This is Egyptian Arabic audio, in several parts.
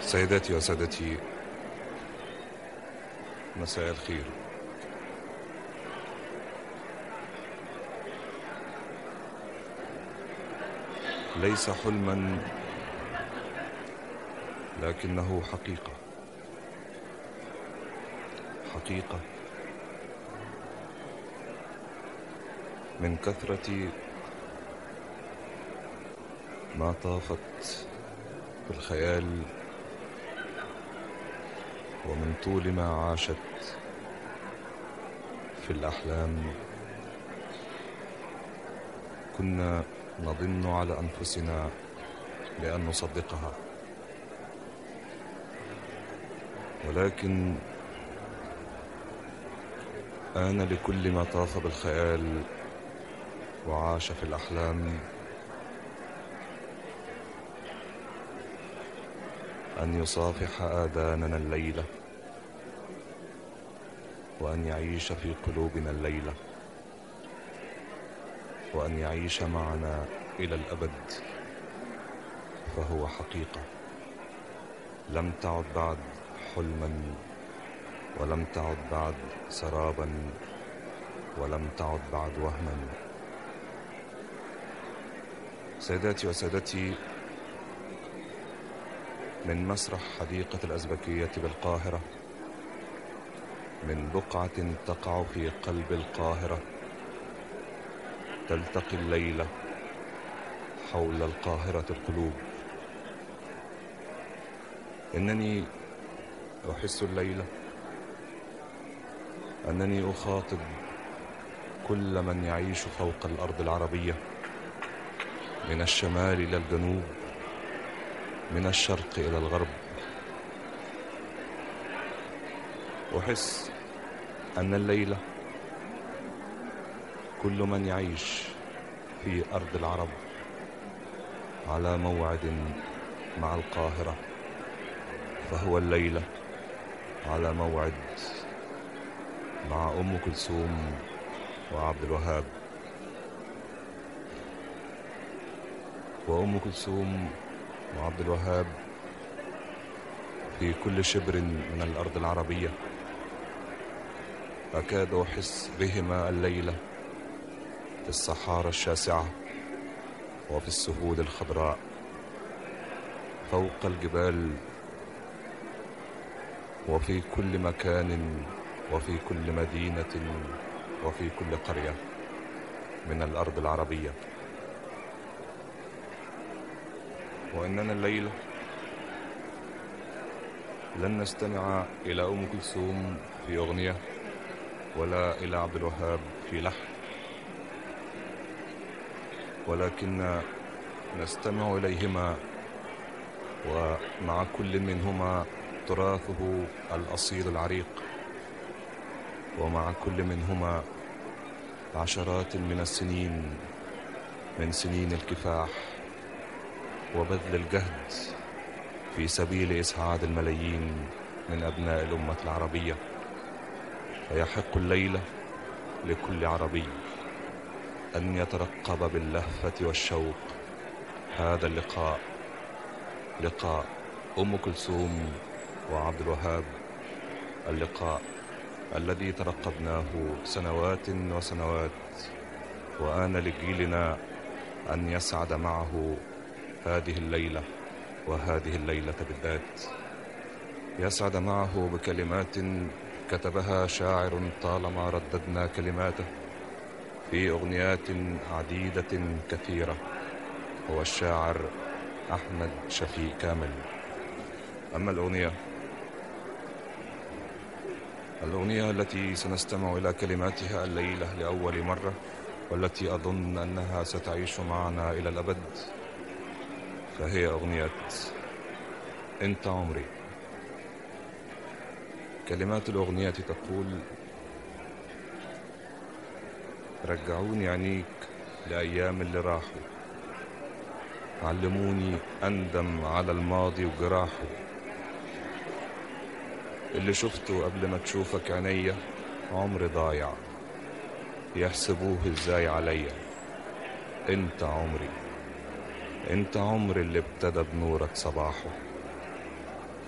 سيداتي وسادتي مساء الخير ليس حلما لكنه حقيقة حقيقة من كثرة ما طافت في الخيال ومن طول ما عاشت في الأحلام كنا نضن على أنفسنا لأن نصدقها ولكن آن لكل ما طاف بالخيال وعاش في الأحلام أن يصافح آذاننا الليلة وأن يعيش في قلوبنا الليلة وأن يعيش معنا إلى الأبد فهو حقيقة لم تعد بعد حلما ولم تعد بعد سرابا ولم تعد بعد وهما سيداتي وسادتي من مسرح حديقة الأزبكية بالقاهرة من بقعة تقع في قلب القاهرة تلتقي الليلة حول القاهرة القلوب إنني أحس الليلة أنني أخاطب كل من يعيش فوق الأرض العربية من الشمال إلى الجنوب من الشرق إلى الغرب أحس أن الليلة كل من يعيش في أرض العرب على موعد مع القاهرة فهو الليلة على موعد مع أم كلثوم وعبد الوهاب وأم كلثوم وعبد الوهاب في كل شبر من الأرض العربية أكاد أحس بهما الليلة في الصحارى الشاسعة وفي السهول الخضراء فوق الجبال وفي كل مكان وفي كل مدينة وفي كل قرية من الأرض العربية وإننا الليلة لن نستمع إلى أم كلثوم في أغنية ولا إلى عبد الوهاب في لحن ولكن نستمع إليهما ومع كل منهما تراثه الأصيل العريق ومع كل منهما عشرات من السنين من سنين الكفاح وبذل الجهد في سبيل إسعاد الملايين من أبناء الأمة العربية فيحق الليلة لكل عربي أن يترقب باللهفة والشوق هذا اللقاء لقاء أم كلثوم وعبد الوهاب اللقاء الذي ترقبناه سنوات وسنوات وآن لجيلنا أن يسعد معه هذه الليلة وهذه الليلة بالذات يسعد معه بكلمات كتبها شاعر طالما رددنا كلماته في أغنيات عديدة كثيرة هو الشاعر أحمد شفيق كامل أما الأغنية الأغنية التي سنستمع إلى كلماتها الليلة لأول مرة والتي أظن أنها ستعيش معنا إلى الأبد فهي أغنية أنت عمري كلمات الأغنية تقول رجعوني عينيك لأيام اللي راحوا علموني أندم على الماضي وجراحه اللي شفته قبل ما تشوفك عينيا عمر ضايع يحسبوه ازاي عليا انت عمري انت عمري اللي ابتدى بنورك صباحه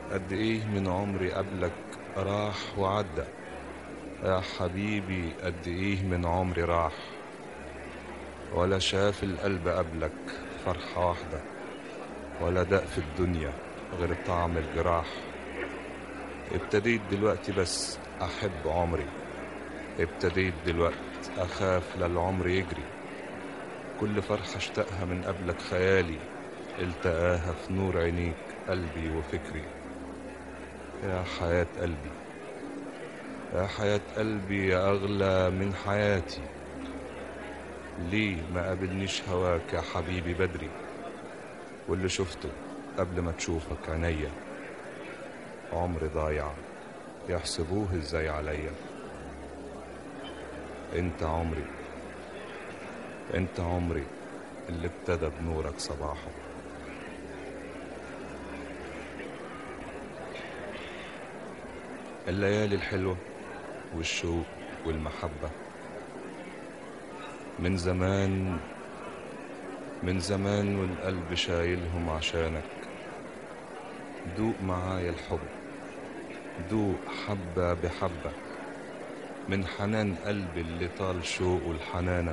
قد ايه من عمري قبلك راح وعدى يا حبيبي قد ايه من عمري راح ولا شاف القلب قبلك فرحة واحدة ولا دق في الدنيا غير طعم الجراح ابتديت دلوقتي بس أحب عمري ابتديت دلوقتي أخاف للعمر يجري كل فرحة اشتقها من قبلك خيالي التقاها في نور عينيك قلبي وفكري يا حياة قلبي يا حياة قلبي يا أغلى من حياتي ليه ما قابلنيش هواك يا حبيبي بدري واللي شفته قبل ما تشوفك عينيا عمر ضايع يحسبوه ازاي عليا انت عمري انت عمري اللي ابتدى بنورك صباحه الليالي الحلوة والشوق والمحبة من زمان من زمان والقلب شايلهم عشانك دوق معايا الحب دوق حبة بحبة من حنان قلبي اللي طال شوقه لحنانك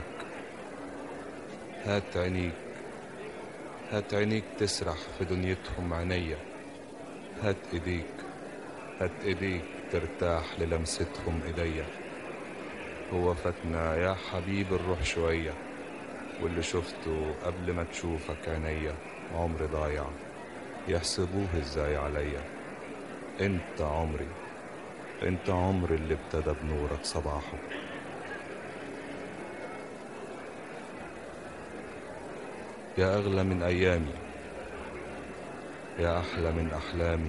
هات عينيك هات عينيك تسرح في دنيتهم عينيا هات ايديك هات ايديك ترتاح للمستهم ايديا هو فاتنا يا حبيب الروح شوية واللي شفته قبل ما تشوفك عينيا عمر ضايع يحسبوه ازاي عليا انت عمري انت عمري اللي ابتدى بنورك صباحه يا اغلى من ايامي يا احلى من احلامي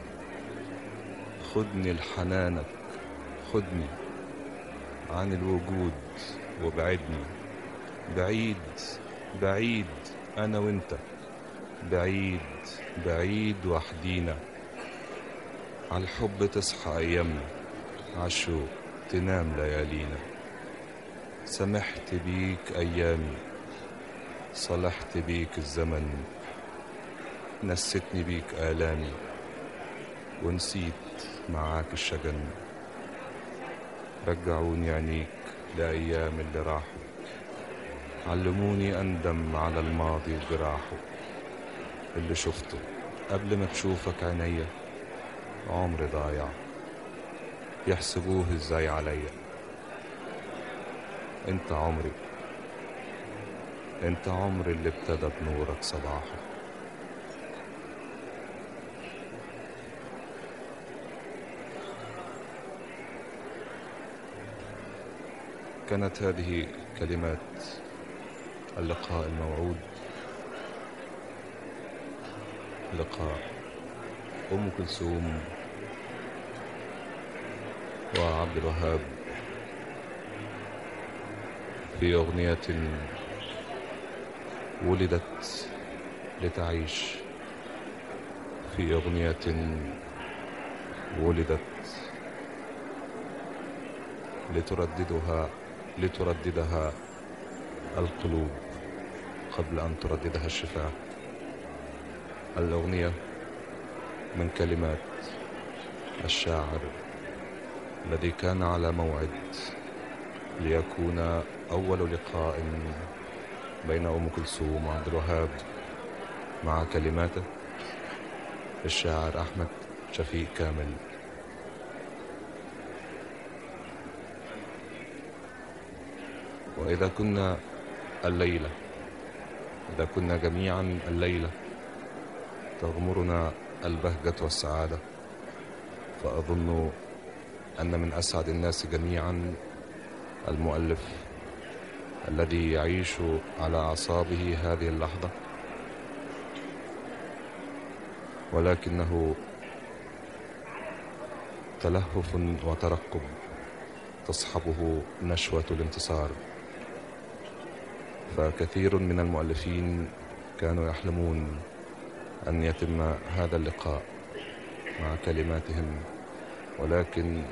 خدني لحنانك خدني عن الوجود وابعدني بعيد بعيد انا وانت بعيد بعيد وحدينا عالحب تصحى ايامنا عالشوق تنام ليالينا سمحت بيك ايامي صلحت بيك الزمن نستني بيك آلامي ونسيت معاك الشجن رجعوني عينيك لأيام اللي راحوا علموني أندم على الماضي وجراحه اللي شفته قبل ما تشوفك عينيا عمري ضايع يحسبوه ازاي عليا انت عمري انت عمري اللي ابتدى بنورك صباحه كانت هذه كلمات اللقاء الموعود لقاء أم كلثوم وعبد الوهاب في أغنية ولدت لتعيش في أغنية ولدت لترددها لترددها القلوب قبل أن ترددها الشفاه الأغنية من كلمات الشاعر الذي كان على موعد ليكون أول لقاء بين أم كلثوم وعبد الوهاب مع كلماته الشاعر أحمد شفيق كامل وإذا كنا الليلة إذا كنا جميعا الليلة تغمرنا البهجة والسعادة فأظن أن من أسعد الناس جميعا المؤلف الذي يعيش على أعصابه هذه اللحظة ولكنه تلهف وترقب تصحبه نشوة الانتصار فكثير من المؤلفين كانوا يحلمون أن يتم هذا اللقاء مع كلماتهم ولكن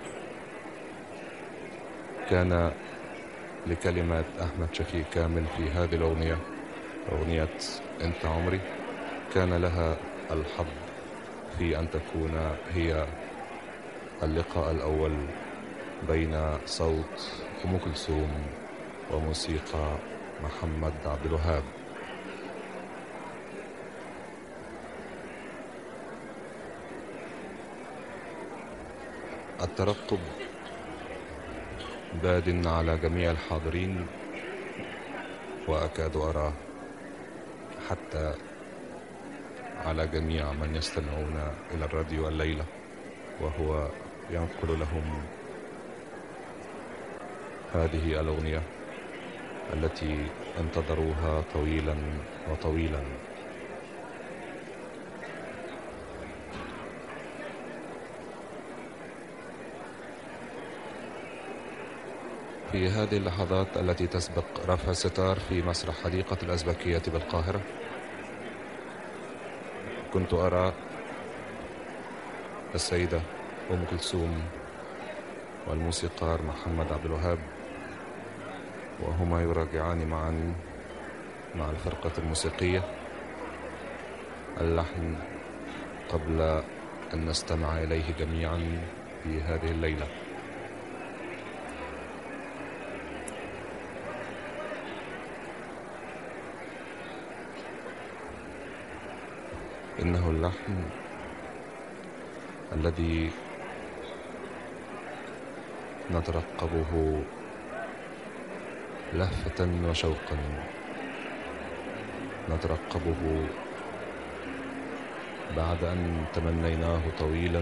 كان لكلمات أحمد شفيق كامل في هذه الأغنية أغنية أنت عمري كان لها الحظ في أن تكون هي اللقاء الأول بين صوت أم كلثوم وموسيقى محمد عبد الوهاب الترقب باد على جميع الحاضرين وأكاد أراه حتى على جميع من يستمعون إلى الراديو الليلة وهو ينقل لهم هذه الأغنية التي انتظروها طويلا وطويلا في هذه اللحظات التي تسبق رفع الستار في مسرح حديقة الأزبكية بالقاهرة كنت أرى السيدة أم كلثوم والموسيقار محمد عبد الوهاب وهما يراجعان معا مع الفرقة الموسيقية اللحن قبل أن نستمع إليه جميعا في هذه الليلة إنه اللحن الذي نترقبه لهفة وشوقا نترقبه بعد أن تمنيناه طويلا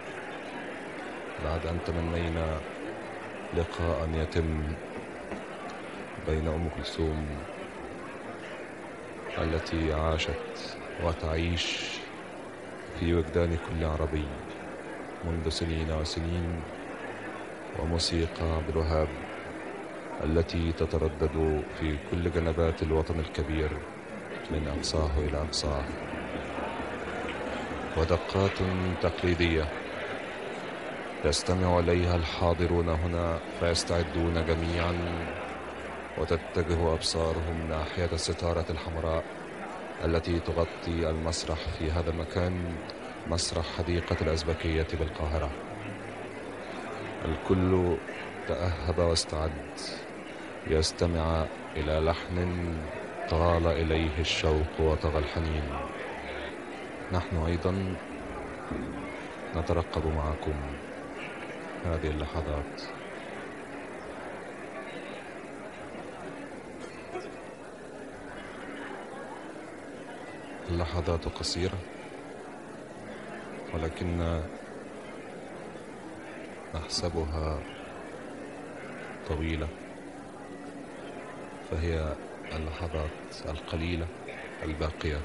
بعد أن تمنينا لقاء يتم بين أم كلثوم التي عاشت وتعيش في وجدان كل عربي منذ سنين وسنين وموسيقى عبد الوهاب التي تتردد في كل جنبات الوطن الكبير من أقصاه إلى أقصاه ودقات تقليدية يستمع إليها الحاضرون هنا فيستعدون جميعا وتتجه أبصارهم ناحية الستارة الحمراء التي تغطي المسرح في هذا المكان مسرح حديقة الأزبكية بالقاهرة الكل تأهب واستعد يستمع إلى لحن طال إليه الشوق وطغى الحنين نحن أيضا نترقب معكم هذه اللحظات اللحظات قصيرة ولكن نحسبها طويلة فهي اللحظات القليلة الباقية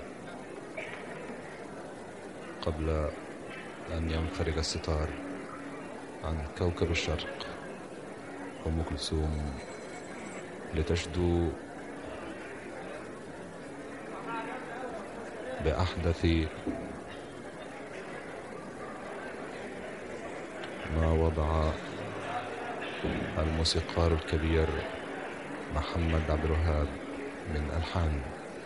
قبل أن ينفرج الستار عن كوكب الشرق أم كلثوم لتشدو بأحدث ما وضع الموسيقار الكبير محمد عبد الوهاب من ألحان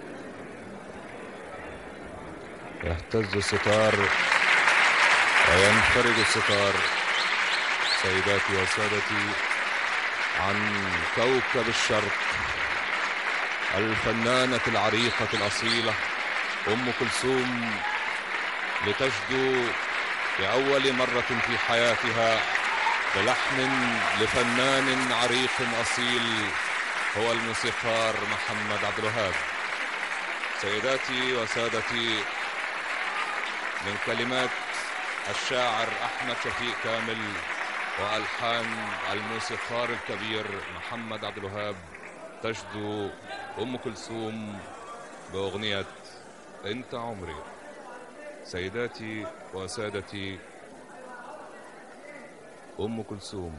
يهتز الستار وينفرج الستار سيداتي وسادتي عن كوكب الشرق الفنانة العريقة الأصيلة أم كلثوم لتشدو لأول مرة في حياتها بلحن لفنان عريق أصيل هو الموسيقار محمد عبد الوهاب سيداتي وسادتي من كلمات الشاعر أحمد شفيق كامل وألحان الموسيقار الكبير محمد عبد الوهاب تجدو أم كلثوم بأغنية أنت عمري سيداتي وسادتي أم كلثوم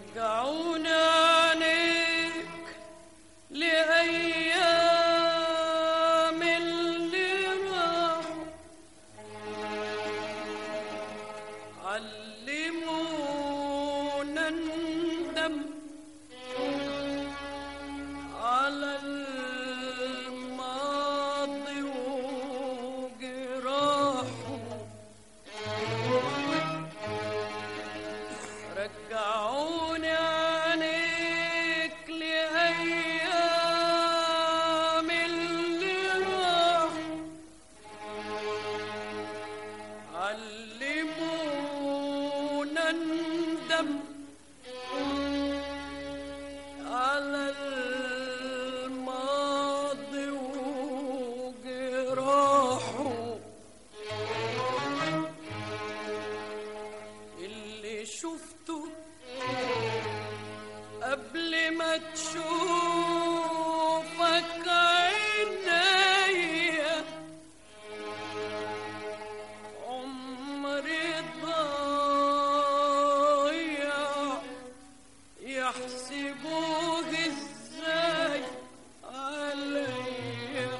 رجعونا عليك لأيام اللي راحوا علمونا ندم على الماضي وجراحه رجعوني عليك لأيام اللي راحوا علمونا ندم على الماضي وجراحه اللي شفته قبل ما تشوفك عينيا عمري ضايع يحسبوه ازاي عليا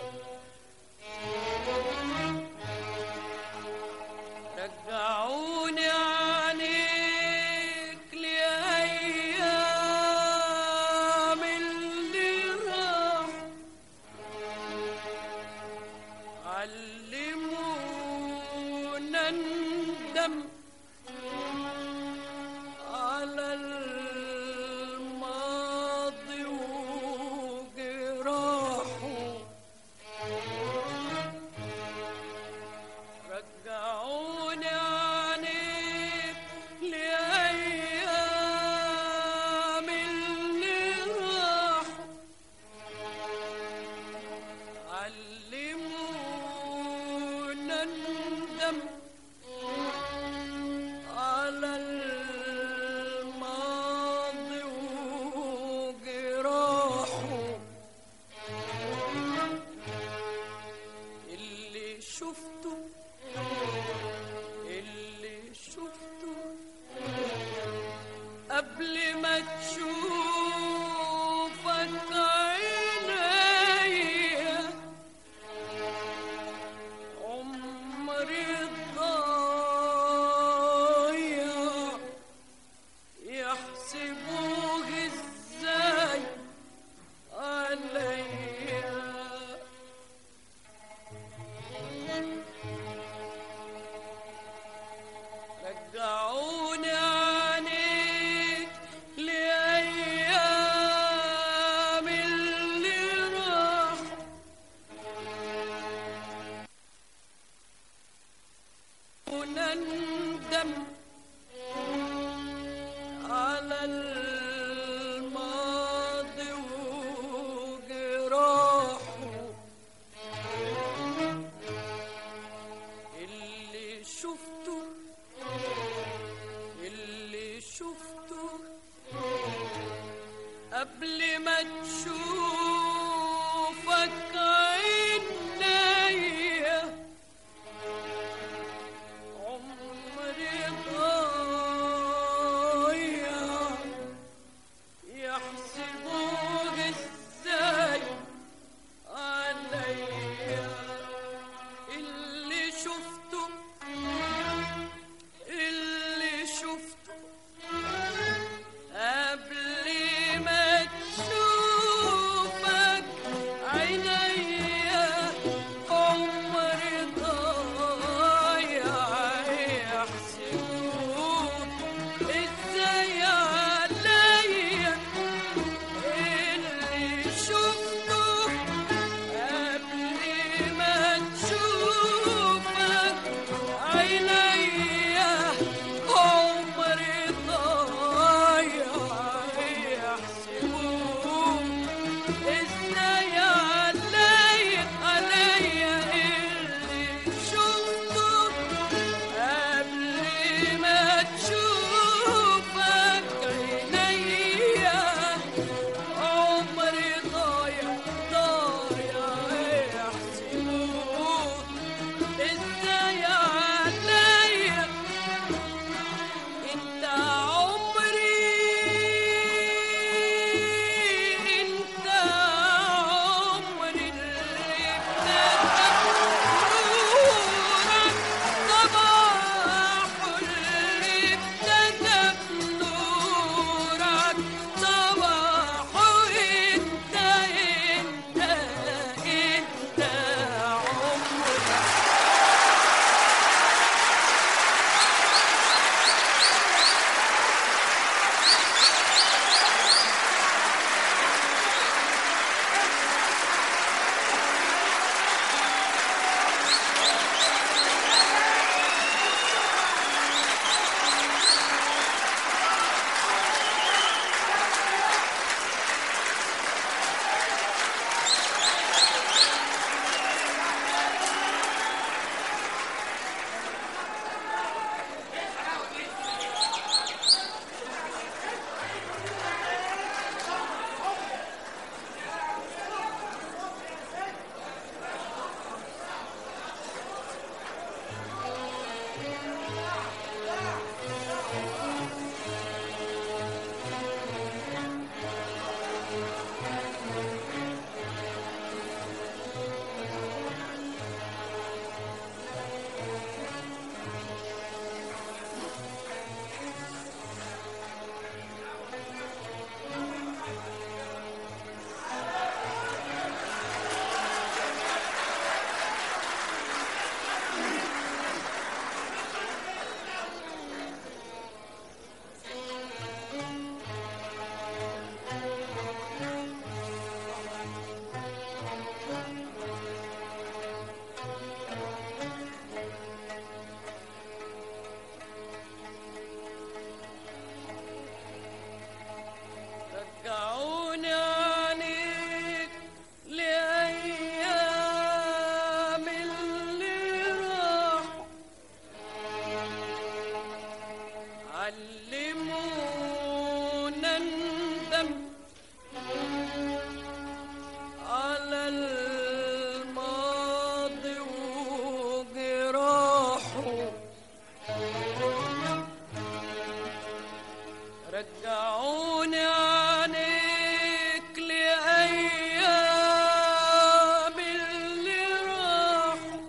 رجعوني عليك لأيام اللي راحوا علمونا ندم على الماضي وجراحه رجعوني عليك لأيام اللي راحوا علمونا ندم على الماضي وجراحه اللي شفته اللي شفته قبل ما تشوفك عينيا عمري ضايع يحسبوه ازاي عليا رجعوني عليك لأيام اللي راحوا ونندم على الماضي وجراحه اللي شفته اللي شفته قبل ما تشوفك عينيا عمري رجعوني عنيك لأيام اللي راحوا علمونا ندم على الماضي وجراحه رجعوني عنيك لأيام اللي راحوا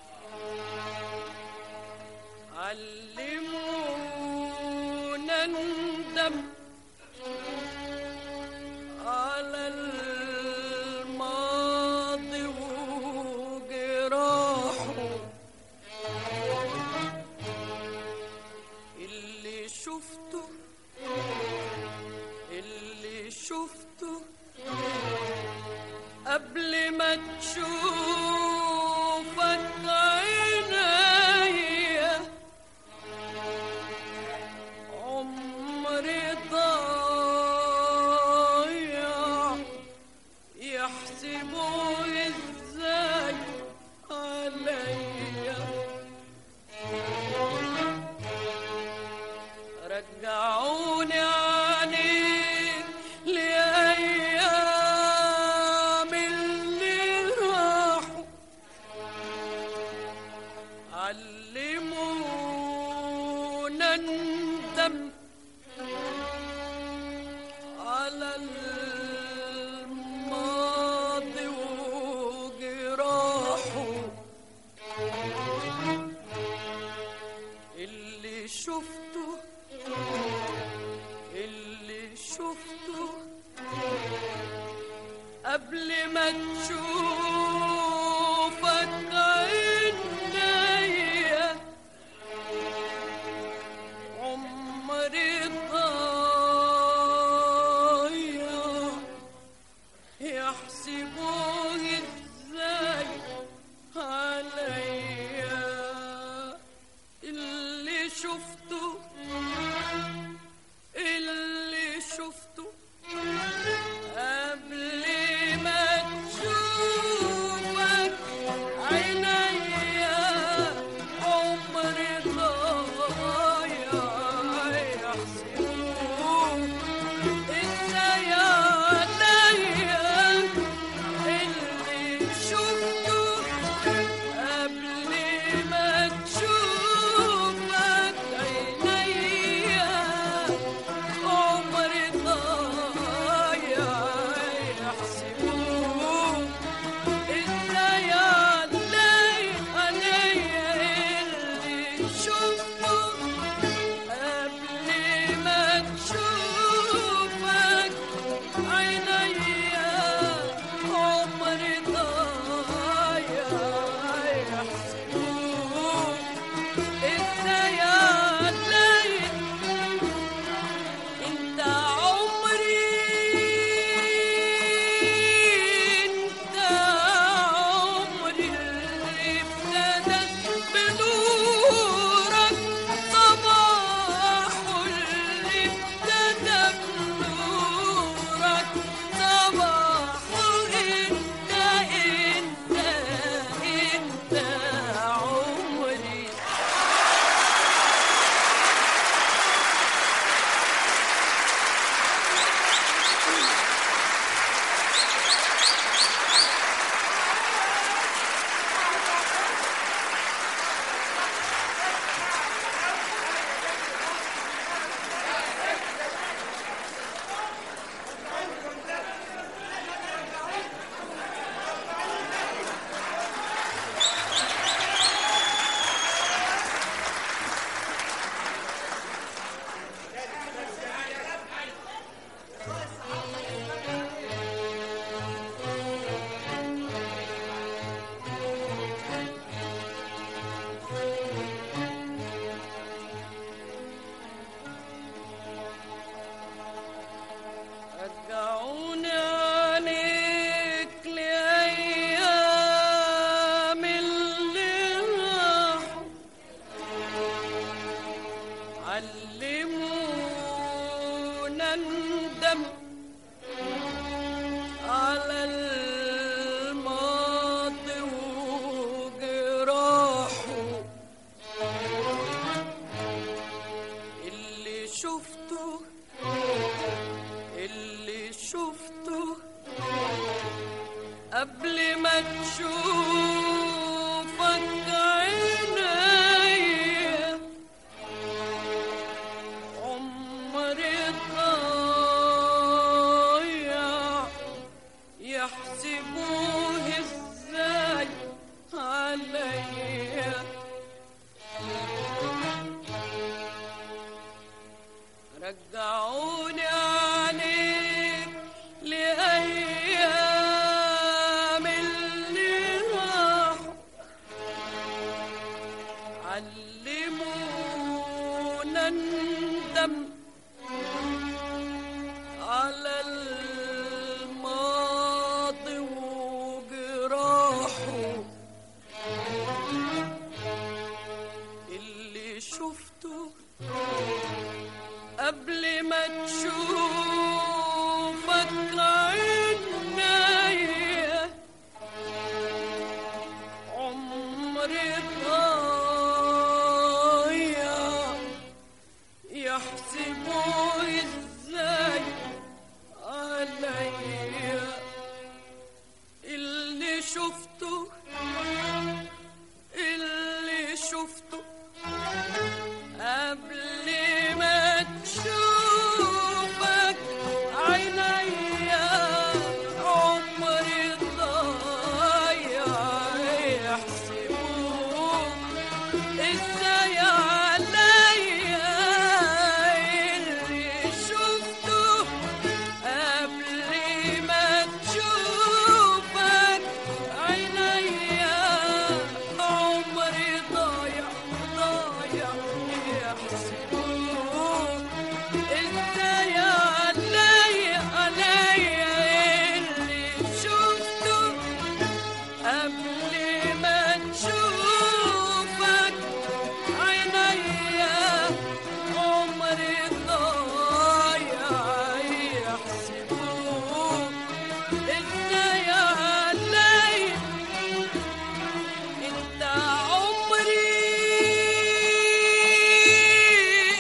علمونا ندم على الماضي وجراحه اللي شفته اللي شفته قبل ما تشوفك عينيا عمري ضايع يحسبوا ازاي عليا رجعوني عنيك لأيام اللي راحوا علمونا ندم على الماضي وجراحه اللي شفته اللي شفته قبل ما تشوفك عينيا عمري ضايع يحسبوه ازاي عليا اللي شفته اللي شفته قبل ما تشوفك عينيا عمري ضايع يحسبوه ازاي عليا اللي شفته قبل ما تشوفك عينيا علمونا ندم على الماضي وجراحه اللي شفته اللي شفته قبل ما تشوفك عينيا عمري ضايع يحسبوه ازاي عليا رجعوني عليك لأيام اللي راحوا علمونا ندم على الماضي وجراحه اللي شفته قبل ما تشوفك عينيا عمري ضايع يحسبوا ازاي عليا اللي شفته اللي شفته قبل ما تشوفك عينيا عمري ضايع يحسبوك ازاي عليا اللي شفته قبل ما تشوفك عينيا عمري ضايع ضايع يحسبوك ازاي عليا عليا اللي شفته قبل ما تشوفك عينيا عمري ضايع يحسبوك ازاي عليا انت عمري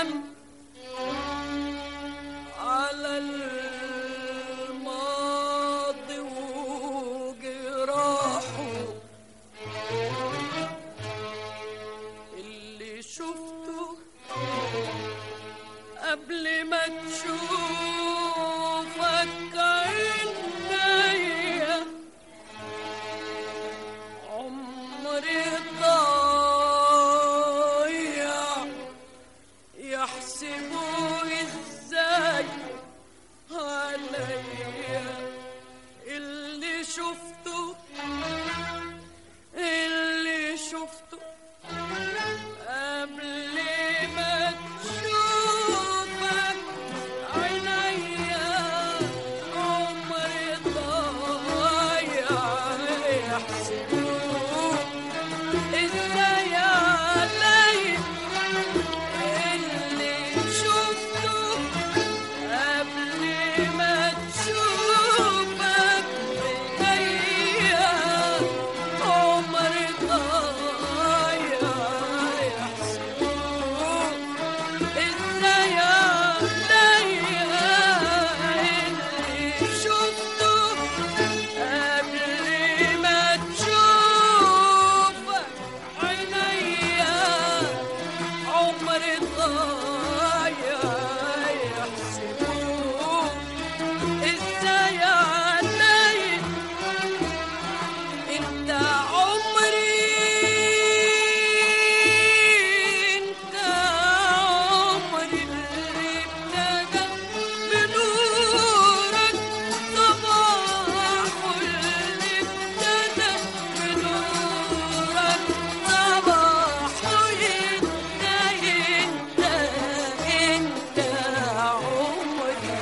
ندم على الماضي وجراحه اللي شفته قبل ما تشوفك عينيا عمري ضايع يحسبوا ازاي عليا اللي شفته اللي شفته قبل ما تشوفك عينيا عمري ضايع يحسبوه ازاي عليا اللي شفته قبل ما تشوفك بيا عمري ضايع يحسبوه ازاي عليا اللي شفته قبل ما تشوفك عينيا عمري ضايع يحسبوه ازاي علي انت عمري انت عمري اللي ابتدى بنورك صباح اللي ابتدى بنورك صباح انت انت انت عمري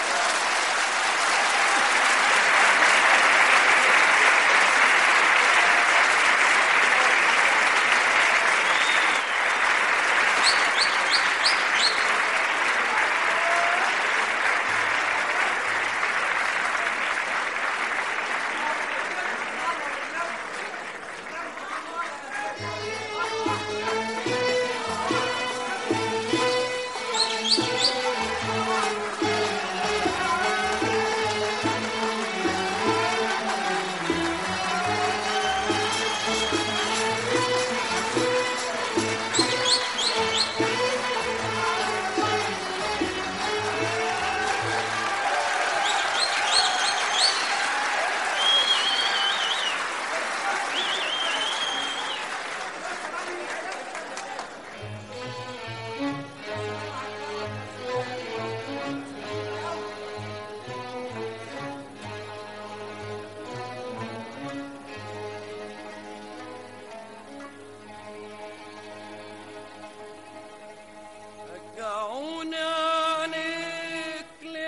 رجعوني عليك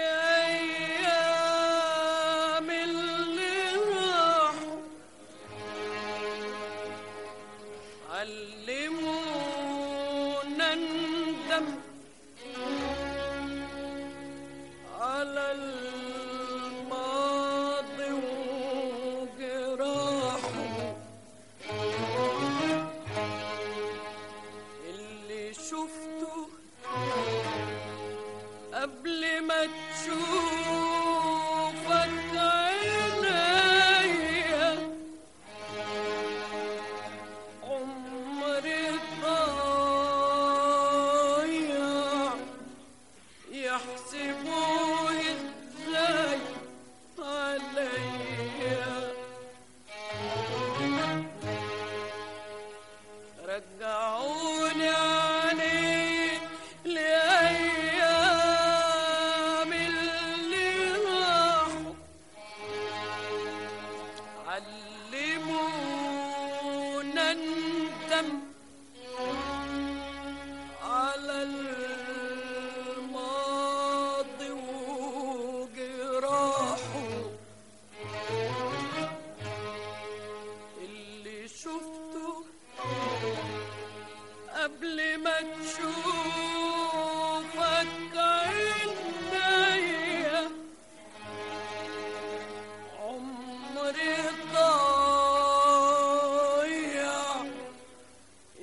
لأيام اللي راحوا علمونا ندم على الماضي وجراحه اللي شفته قبل ما تشوفك عينيا عمري ضايع يحسبوه ازاي عليا رجعوني عليك لأيام اللي راحوا علمونا ندم على الماضي وجراحه اللي شفته قبل ما تشوفك عينيا عمري ضايع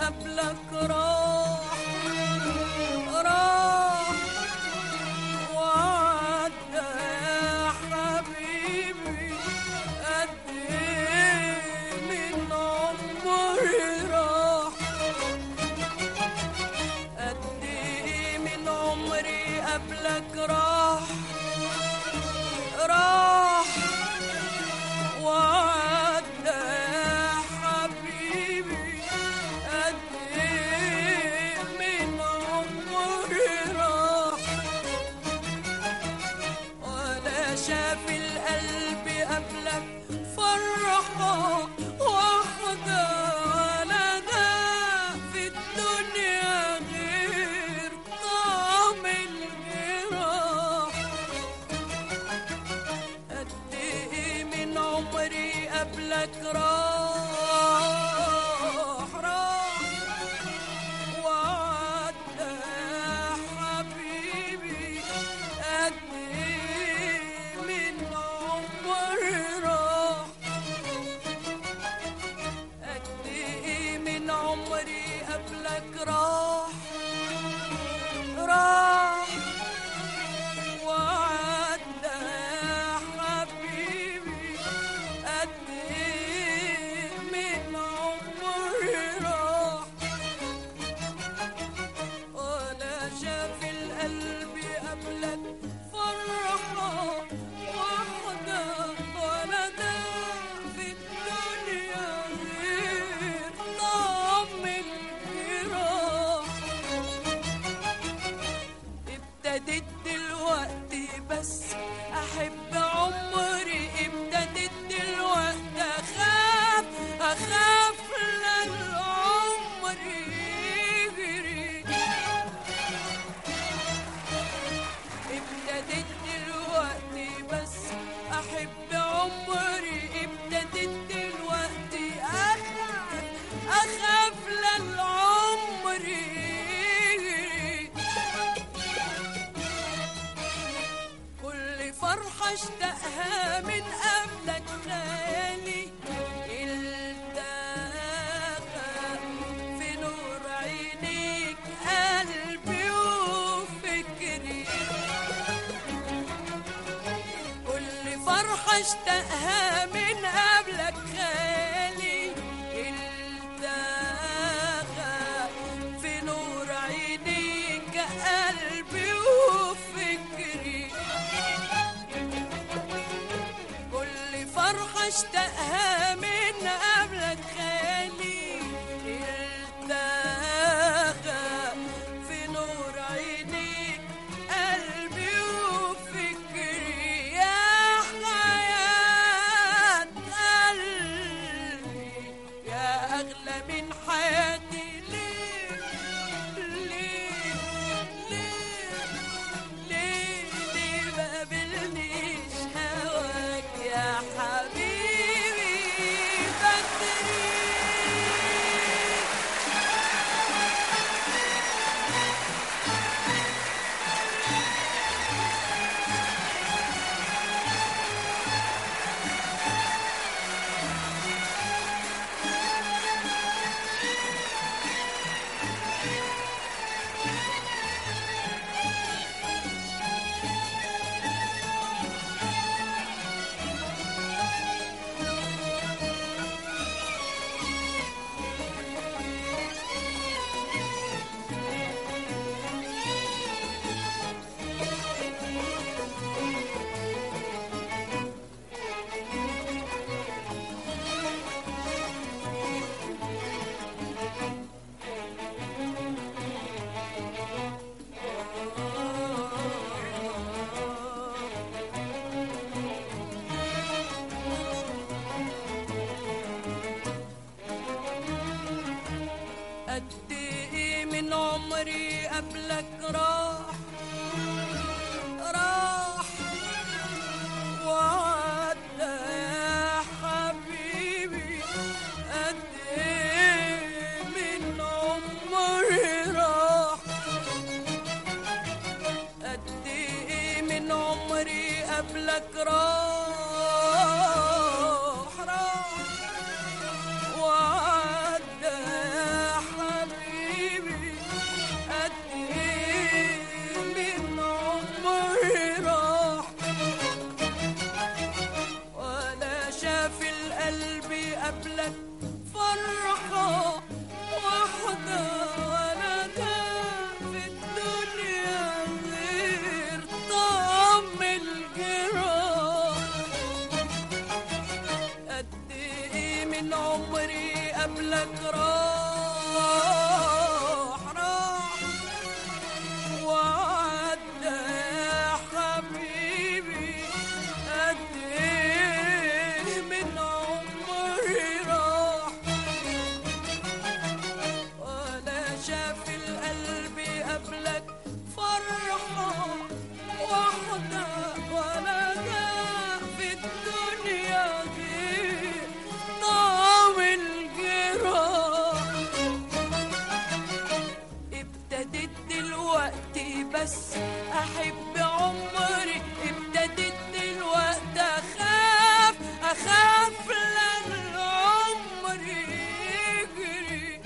قبلك راح راح وعدى يا حبيبي قد ايه من عمري راح قد ايه من عمري قبلك راح راح وعدى يا حبيبي قد ايه من عمري راح ولا شاف القلب قبلك فرحة واحدة ولا ده في الدنيا غير طعم الجراح قد ايه من عمري قبلك راح راح وعدى يا حبيبي قد ايه من عمري راح قد ايه من عمري قبلك راح راح وعدى يا حبيبي قد ايه من عمري راح ولا شاف القلب قبلك فرحة واحدة ولا ده في الدنيا غير طعم الجراح ابتديت دلوقتي بس احب عمري ابتديت دلوقتي اخاف اخاف للعمر يجري ابتديت دلوقتي بس احب عمري ابتديت دلوقتي اخاف اخاف للعمر يجري كل فرحة اشتقها من قبلك خالي التقى في نور عينيك قلبي وفكري كل فرحة اشتقها من قبلك خالي التقى في نور عينيك قلبي وفكري كل فرحة اشتقها من قبلك خالي التقى في نور عينيك قلبي وفكري يا حياة قلبي يا أغلى من حياتي ليه ليه ليه ليه ليه ما قابلنيش هواك يا حبيبي بدري قد ايه من عمري قبلك راح راح وعدى يا حبيبي قد ايه من عمري راح قد ايه من عمري قبلك راح راح وعدى يا شاف القلب قبلك فرحة واحدة ولا جاء في الدنيا غير طعم الجراح ابتديت دلوقتي بس احب عمري ابتديت دلوقتي اخاف اخاف لان عمري يجري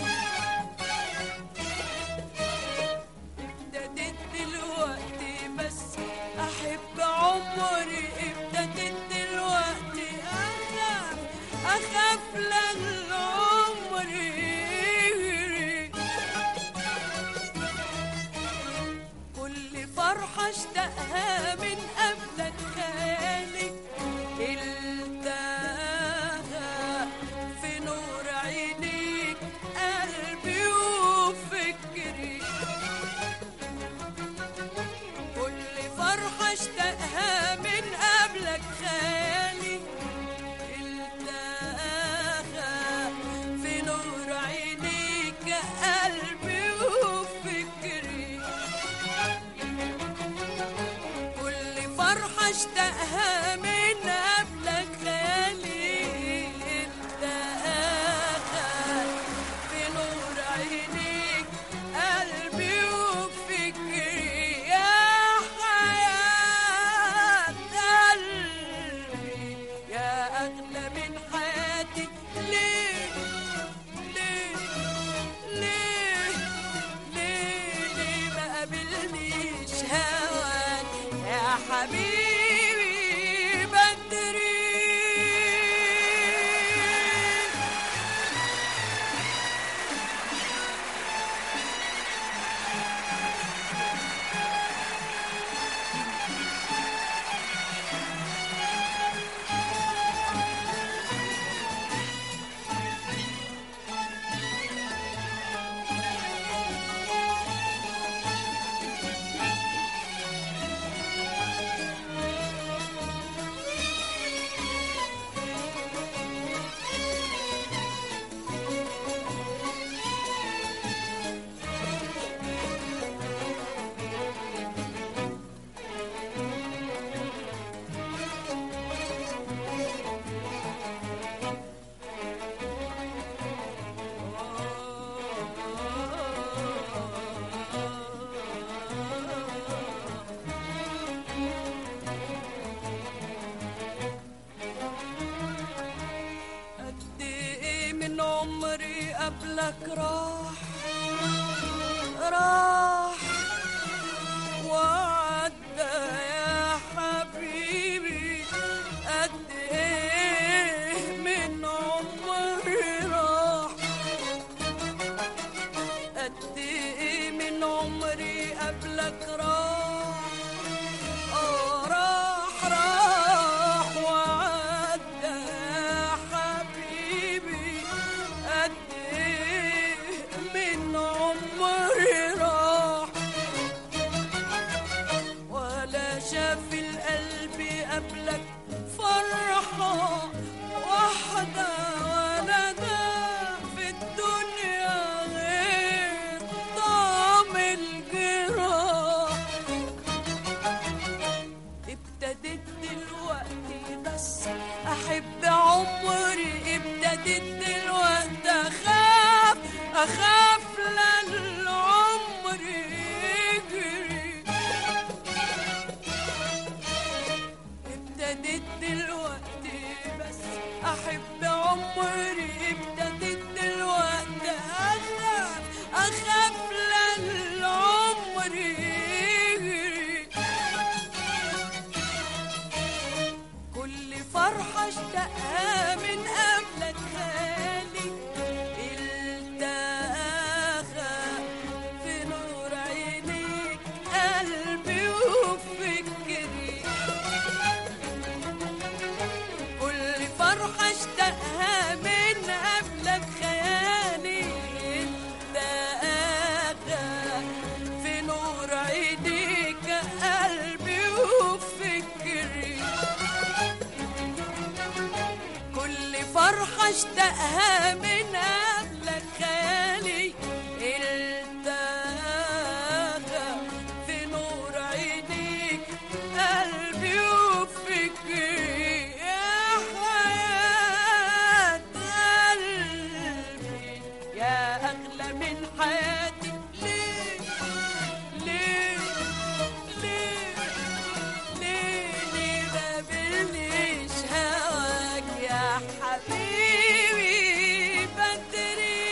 ابتديت دلوقتي بس احب عمري ابتديت دلوقتي اخاف اخاف لان عمري يجري كل فرحة اشتقها من قبلك خالي التاها في نور عينيك قلبي وفكري كل فرحة اشتقها من قبلك خالي التاها في نور عينيك قلبي وفكري كل فرحة اشتقها من قبلك خيالي انت آخر في نور عينيك قلبي وفكري يا حياة قلبي يا أغلى من حياتي ليه ليه ليه ليه ليه ما قابلنيش هواك يا حبيبي بدري قد ايه من عمري قبلك راح راح وعدى يا حبيبي قد ايه من عمري راح قد ايه من عمري قبلك راح آه راح راح وعدى يا حبيبي قد ايه من عمري راح ولا شاف القلب قبلك فرحة واحدة ولا ده في الدنيا غير طعم الجراح ابتديت دلوقتي بس احب عمري ابتديت دلوقتي اخاف اخاف لان عمري يجري ابتديت دلوقتي بس احب عمري ابتديت دلوقتي اخاف اخاف لان عمري يجري كل فرحة اشتقها من قبلك خالي التاخى في نور عينيك قلبي وفكري كل فرحة اشتقها من قبلك خيالي التاخى في نور عينيك قلبي وفكري كل فرحة اشتقها من قبلك خيالي انت حياتي ليه ليه ليه ليه ليه ما بليش هواك يا حبيبي بدري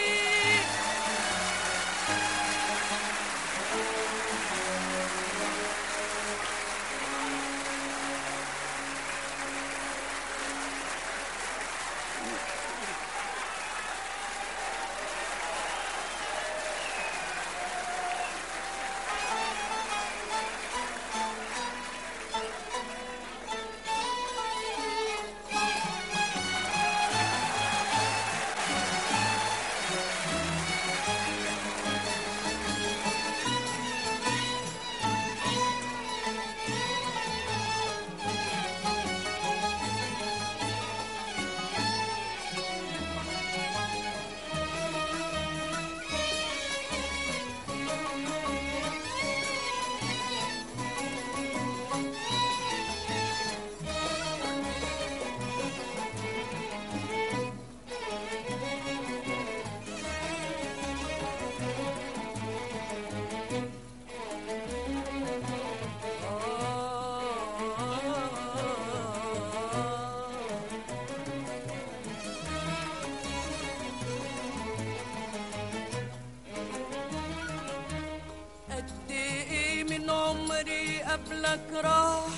قد ايه من عمري قبلك راح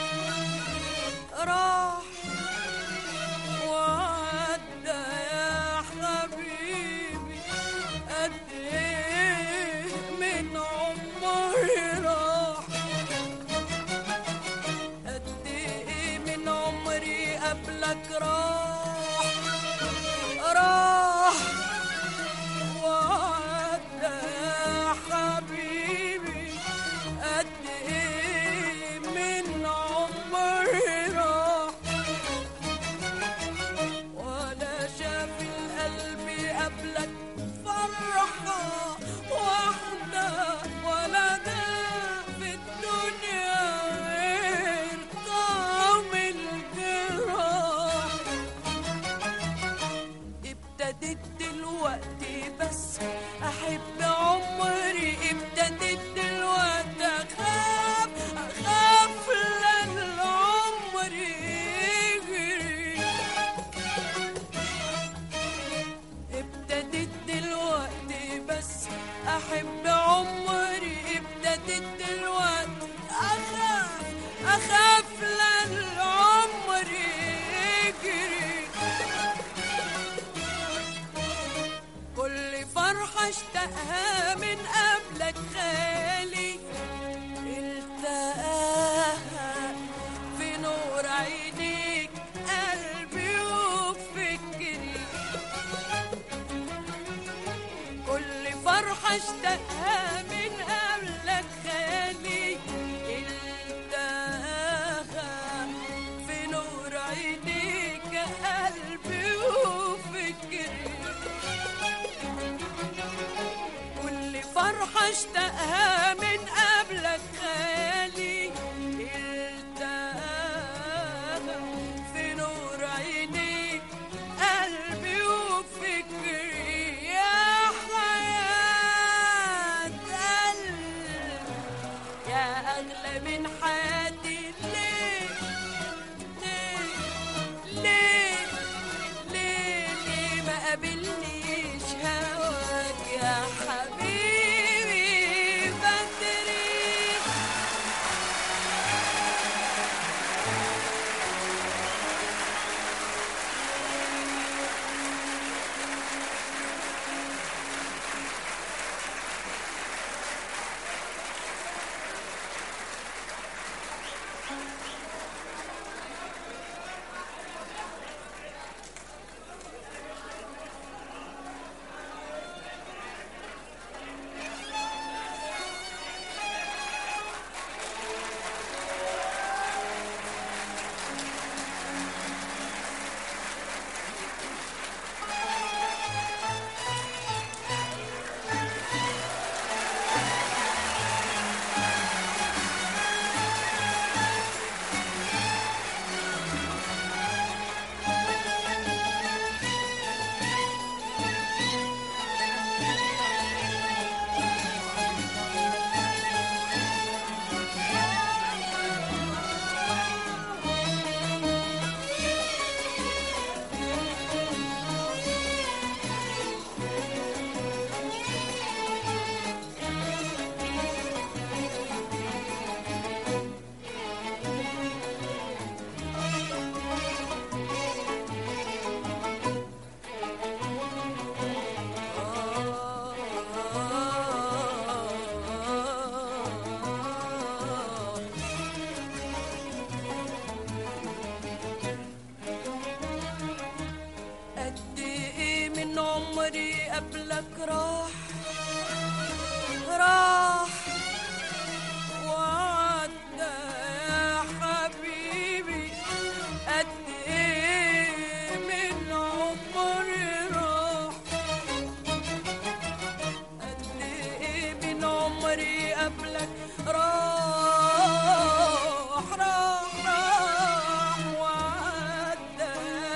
راح وعدى يا حبيبي قد ايه من عمري راح قد ايه من عمري قبلك راح راح وعدى يا حبيبي قد ايه من عمري راح ولا شاف القلب قبلك فرحة واحدة ولا ده في الدنيا غير طعم الجراح ابتديت دلوقتي بس احب عمري ابتديت دلوقتي اخاف اخاف لان العمر يجري ابتديت دلوقتي بس احب عمري ابتديت دلوقتي اخاف اخاف لان العمر يجري كل فرحة اشتقها من قبلك خالي التقاها في نور عينيك قلبي وفكري كل فرحة اشتقها من قبلك خالي التقاها في نور عينيك قلبي وفكري كل فرحة اشتقها من قبلك خالي التقاها في نور عينيك قلبي وفكري يا حياة قلبي يا أغلى من حياتي ليه ليه ليه ليه ليه ما قابلنيش هواك يا حبيبي بدري قبلك راح راح راح وعدى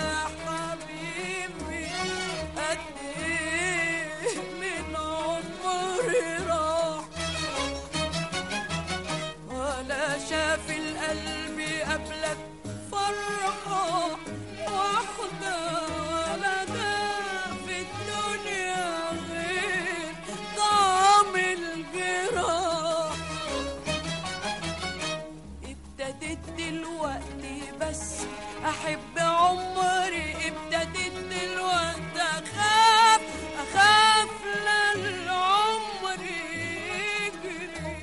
حبيبي قد ايه من عمري راح ولا شاف القلب قبلك فرحة واحدة ولا ده في الدنيا غير طعم الجراح ابتديت دلوقتي بس احب عمري ابتديت دلوقتي اخاف اخاف للعمر يجري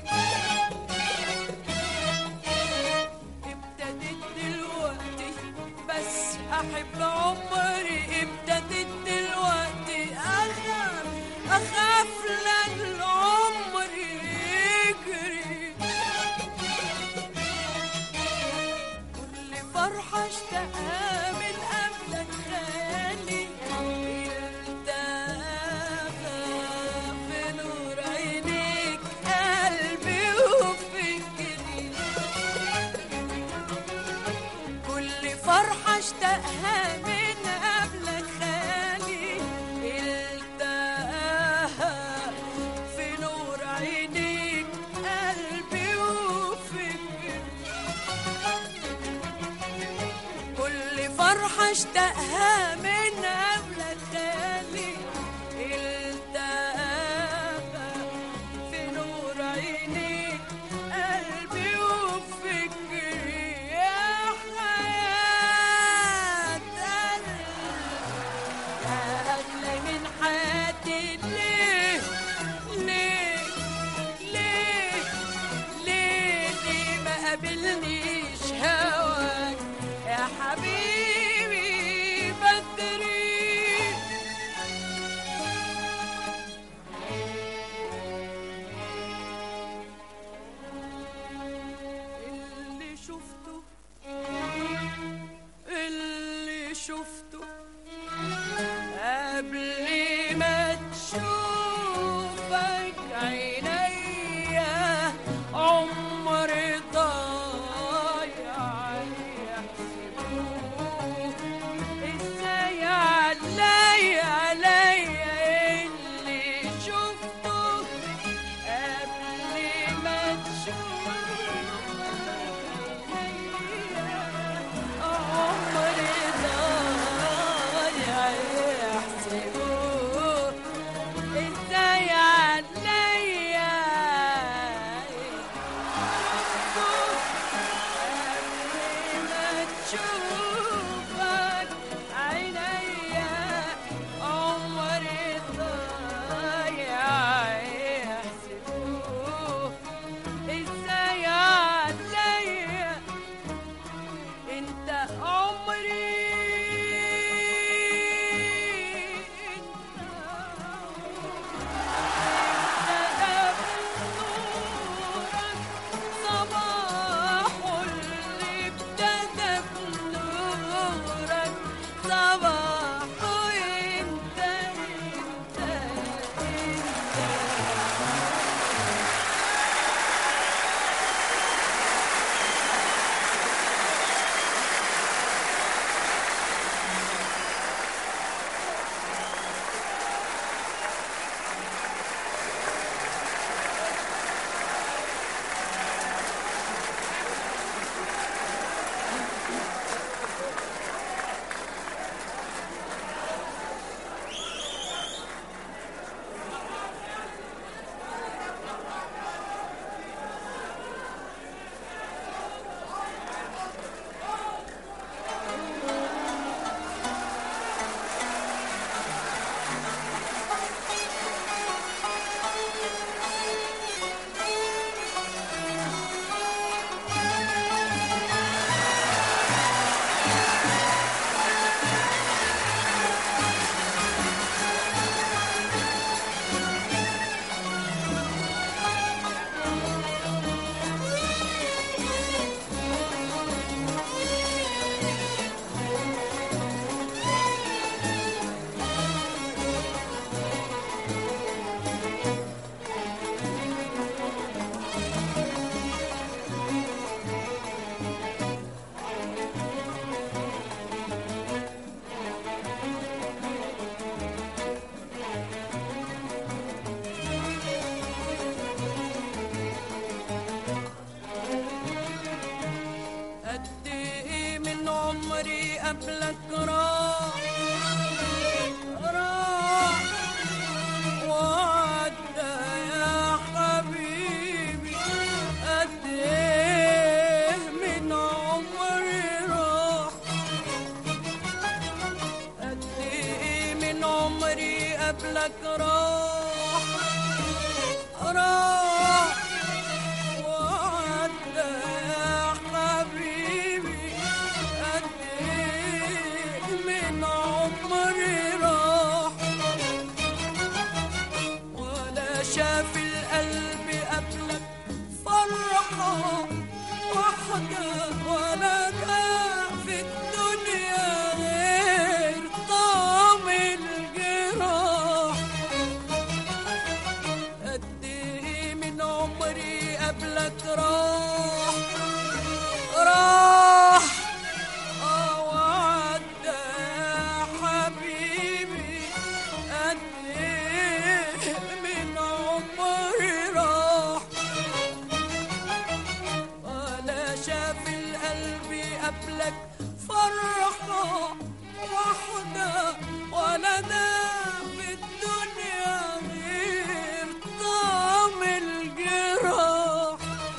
ابتديت دلوقتي بس احب عمري ابتديت دلوقتي اخاف اخاف للعمر يجري كل فرحة اشتقها من قبلك خالي التقى في نور عينيك قلبي وفكري كل فرحة اشتقها من قبلك خالي التقاها في نور عينيك قلبي وفكري كل فرحة اشتقها من قبلك خالي التقاها في نور عينيك قلبي وفكري يا حياة قلبي أغلى من حياتي ليه ليه ليه ليه ليه ما قابلنيش هواك يا حبيبي بدري اللي شفته اللي شفته قبل ما تشوفك عينيا عمري ضايع يحسبوه ازاي عليا عليا اللي شفته قبل ما تشوفك عمري ضايع يحسبوه ازاي عليا قبل ما تشوفك عينيا عمري ضايع يحسبوه ازاي قبلك راح راح وعدى يا حبيبي قد ايه من عمري راح قد ايه من عمري قبلك راح راح وعدى يا حبيبي قد ايه من عمري راح ولا شاف القلب قبلك فرحة واحدة ولا كان في الدنيا غير طعم الجراح قد ايه من عمري قبلك راح راح اه وعدى يا حبيبي قد ايه من عمري راح ولا شاف القلب قبلك فرحة واحدة ولا دام في الدنيا غير طعم الجراح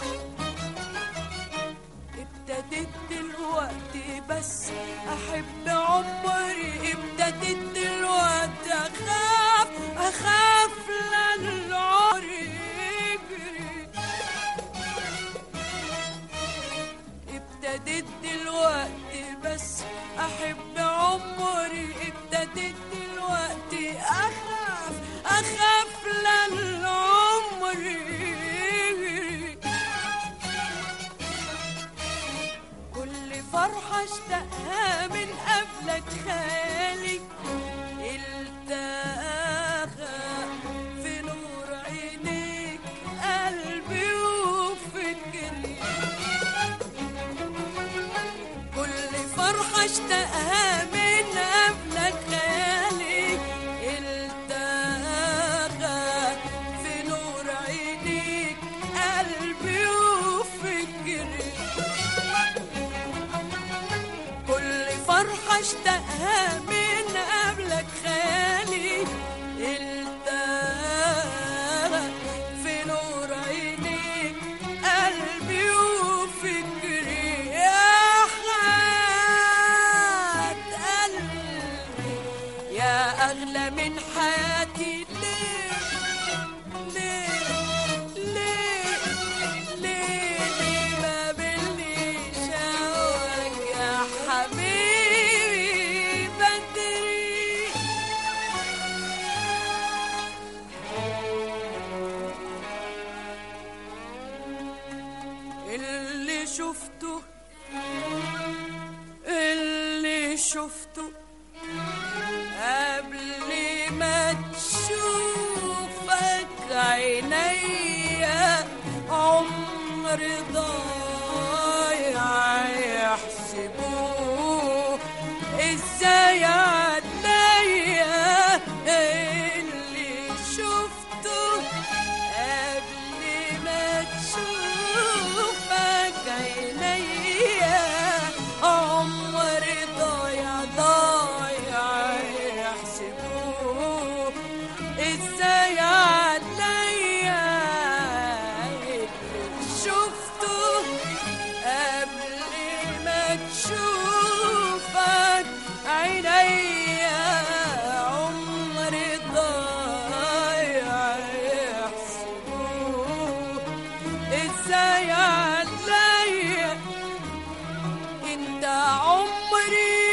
ابتديت دلوقتي بس احب عمري ابتديت دلوقتي اخاف اخاف لان العمر يجري ابتديت دلوقتي بس احب عمري ابتديت دلوقتي اخاف اخاف لان العمر يجري كل فرحة اشتقها من قبلك خالي التاخى في نور عينيك قلبي وفكري كل فرحة اشتقها من قبلك خالي التاخى في نور عينيك قلبي وفكري كل فرحة اشتقها من قبلك خالي التاها في نور عينيك قلبي وفكري يا حياة قلبي يا أغلى من حياتي ليه ليه ليه ليه ليه ما بليش أواك يا حبيبي بدري اللي شفته اللي شفته قبل ما تشوفك عينيا عمر ضايع يحسبوه ازاي عليا اللي شفته قبل ما تشوفك عينيا عمر ضايع ضايع يحسبوه ازاي عليا اللي شفته قبل ما تشوفك عينيا عمر ضايع يحسبوه ازاي عليا انت عمري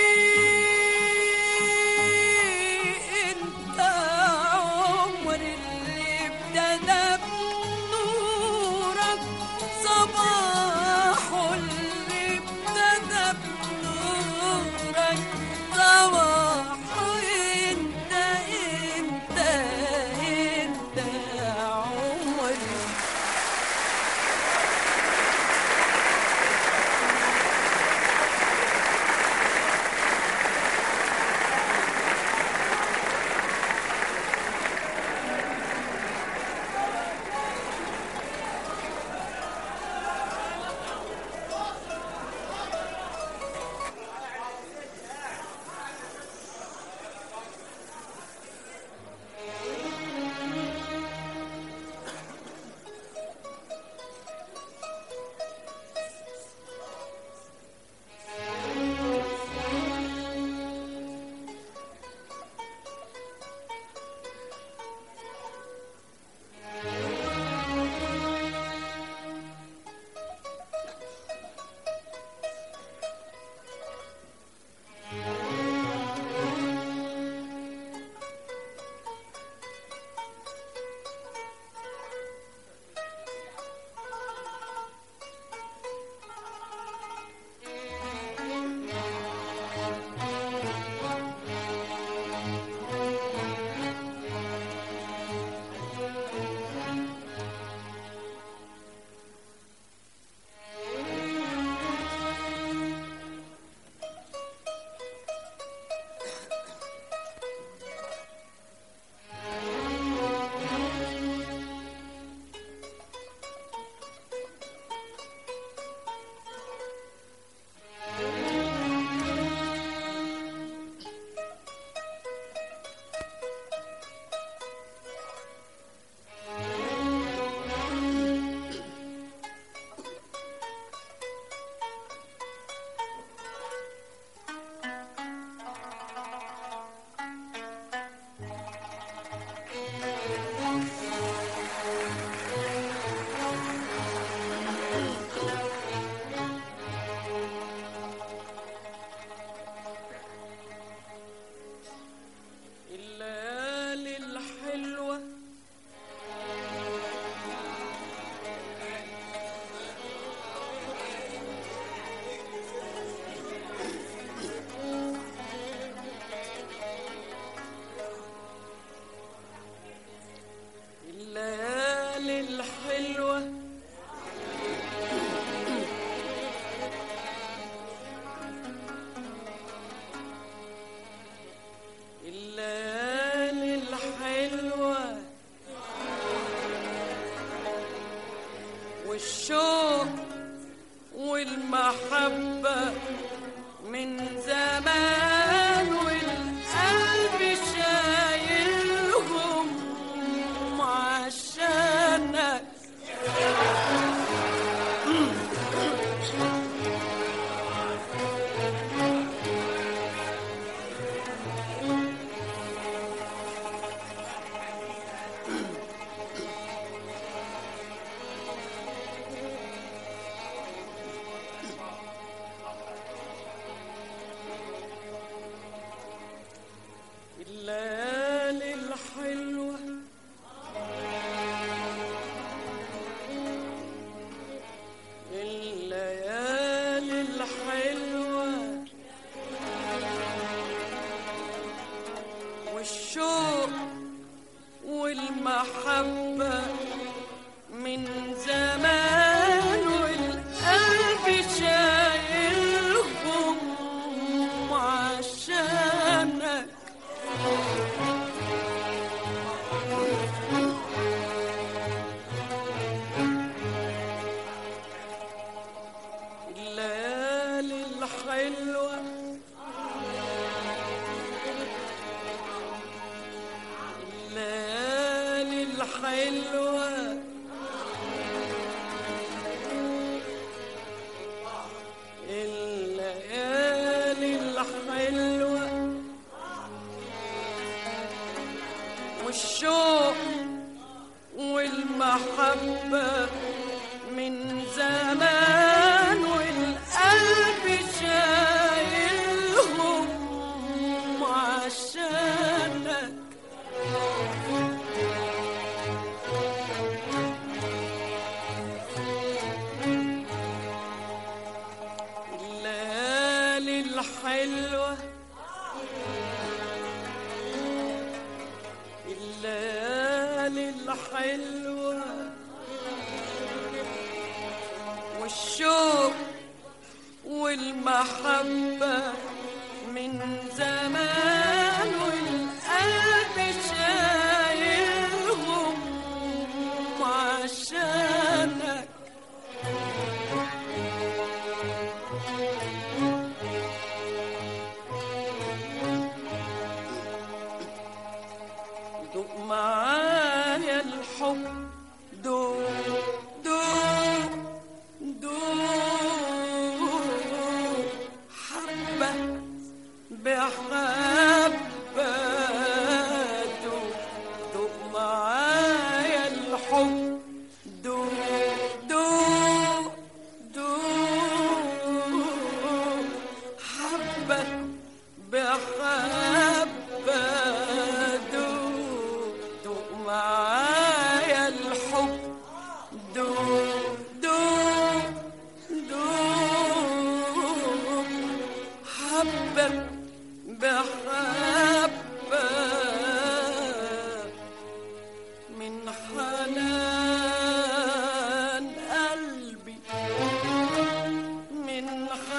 انت عمري اللي ابتدى بنورك صباحه اللي ابتدى بنورك صباحه انت انت انت عمري الحلوة الليالي الحلوة والشوق والمحبة من زمان والقلب شايلهم عشانك الليالي الحلوة الليالي الحلوة والشوق والمحبة من زمان والقلب شايلهم عشانك الليالي الحلوة الليالي الحلوة الليالي الحلوة والشوق والمحبة من زمان والقلب شايلهم عشانك الليالي الحلوة الليالي الحلوة والشوق والمحبة من زمان والقلب شايلهم عشانك دوق معايا الحب دوق دوق دوق حبة بحبة دوق دوق معايا الحب دوق دوق دوق حبة بحبة دوق دوق معايا الحب دوق دوق دوق حبة بحبة من حنان قلبي من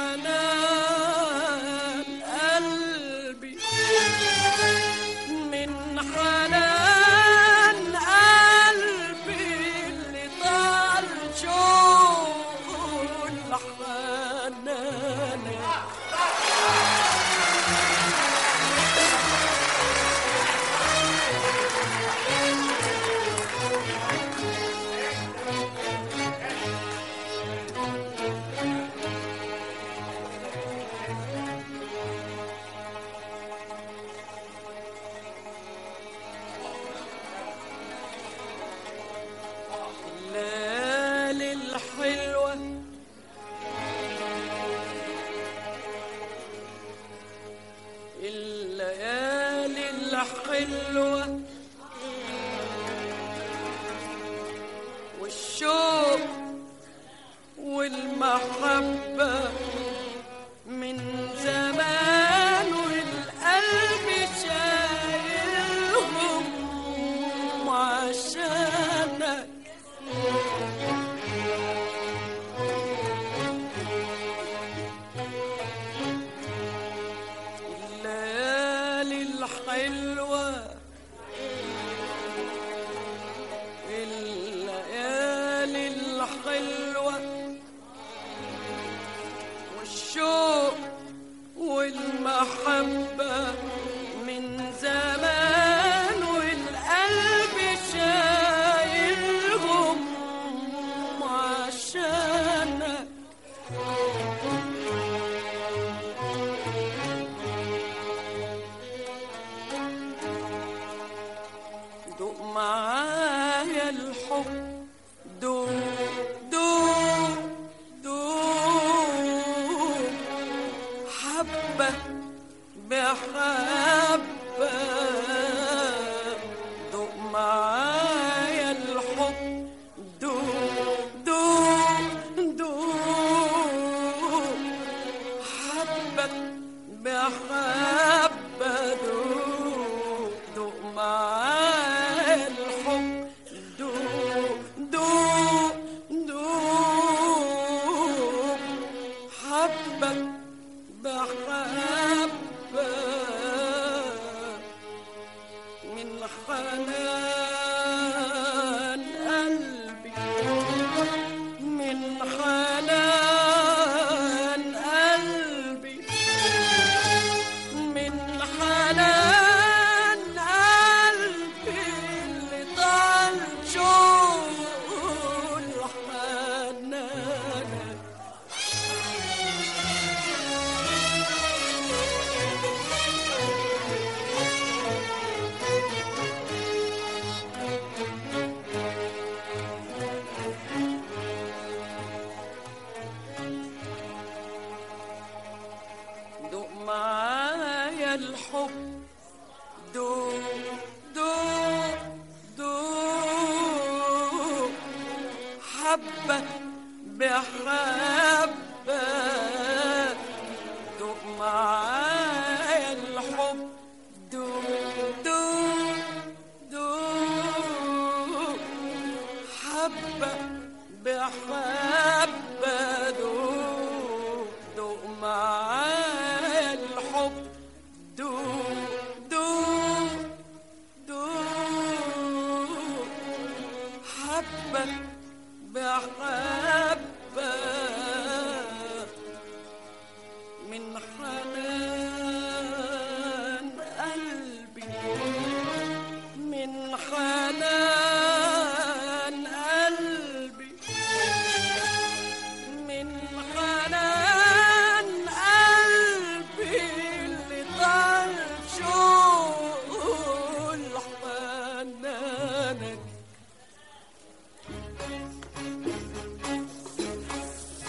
حنان قلبي من حنان قلبي اللي طال شوق الحنان الليالي الحلوة الليالي الحلوة والشوق والمحبة من زمان والقلب شايلهم عشانك حلوة والشوق والمحبة من زمان والقلب شايلهم عشانك دوق معايا الحب دوق دوق دوق حبة بحبة دوق معايا الحب دوق دوق دوق حبة بحبة دوق دوق معايا الحب دوق دوق دوق حبة بحبة من حنان قلبي من حنان قلبي من حنان قلبي اللي طال شوق الحنان دوق معايا الحب دوق دوق دوق حبة بحبة دوق معايا الحب دوق دوق دوق حبة بحبة دوق دوق معايا الحب دوق دوق دوق حبة بحبة من حنان قلبي من حنان قلبي من حنان قلبي اللي طال شوق حنانك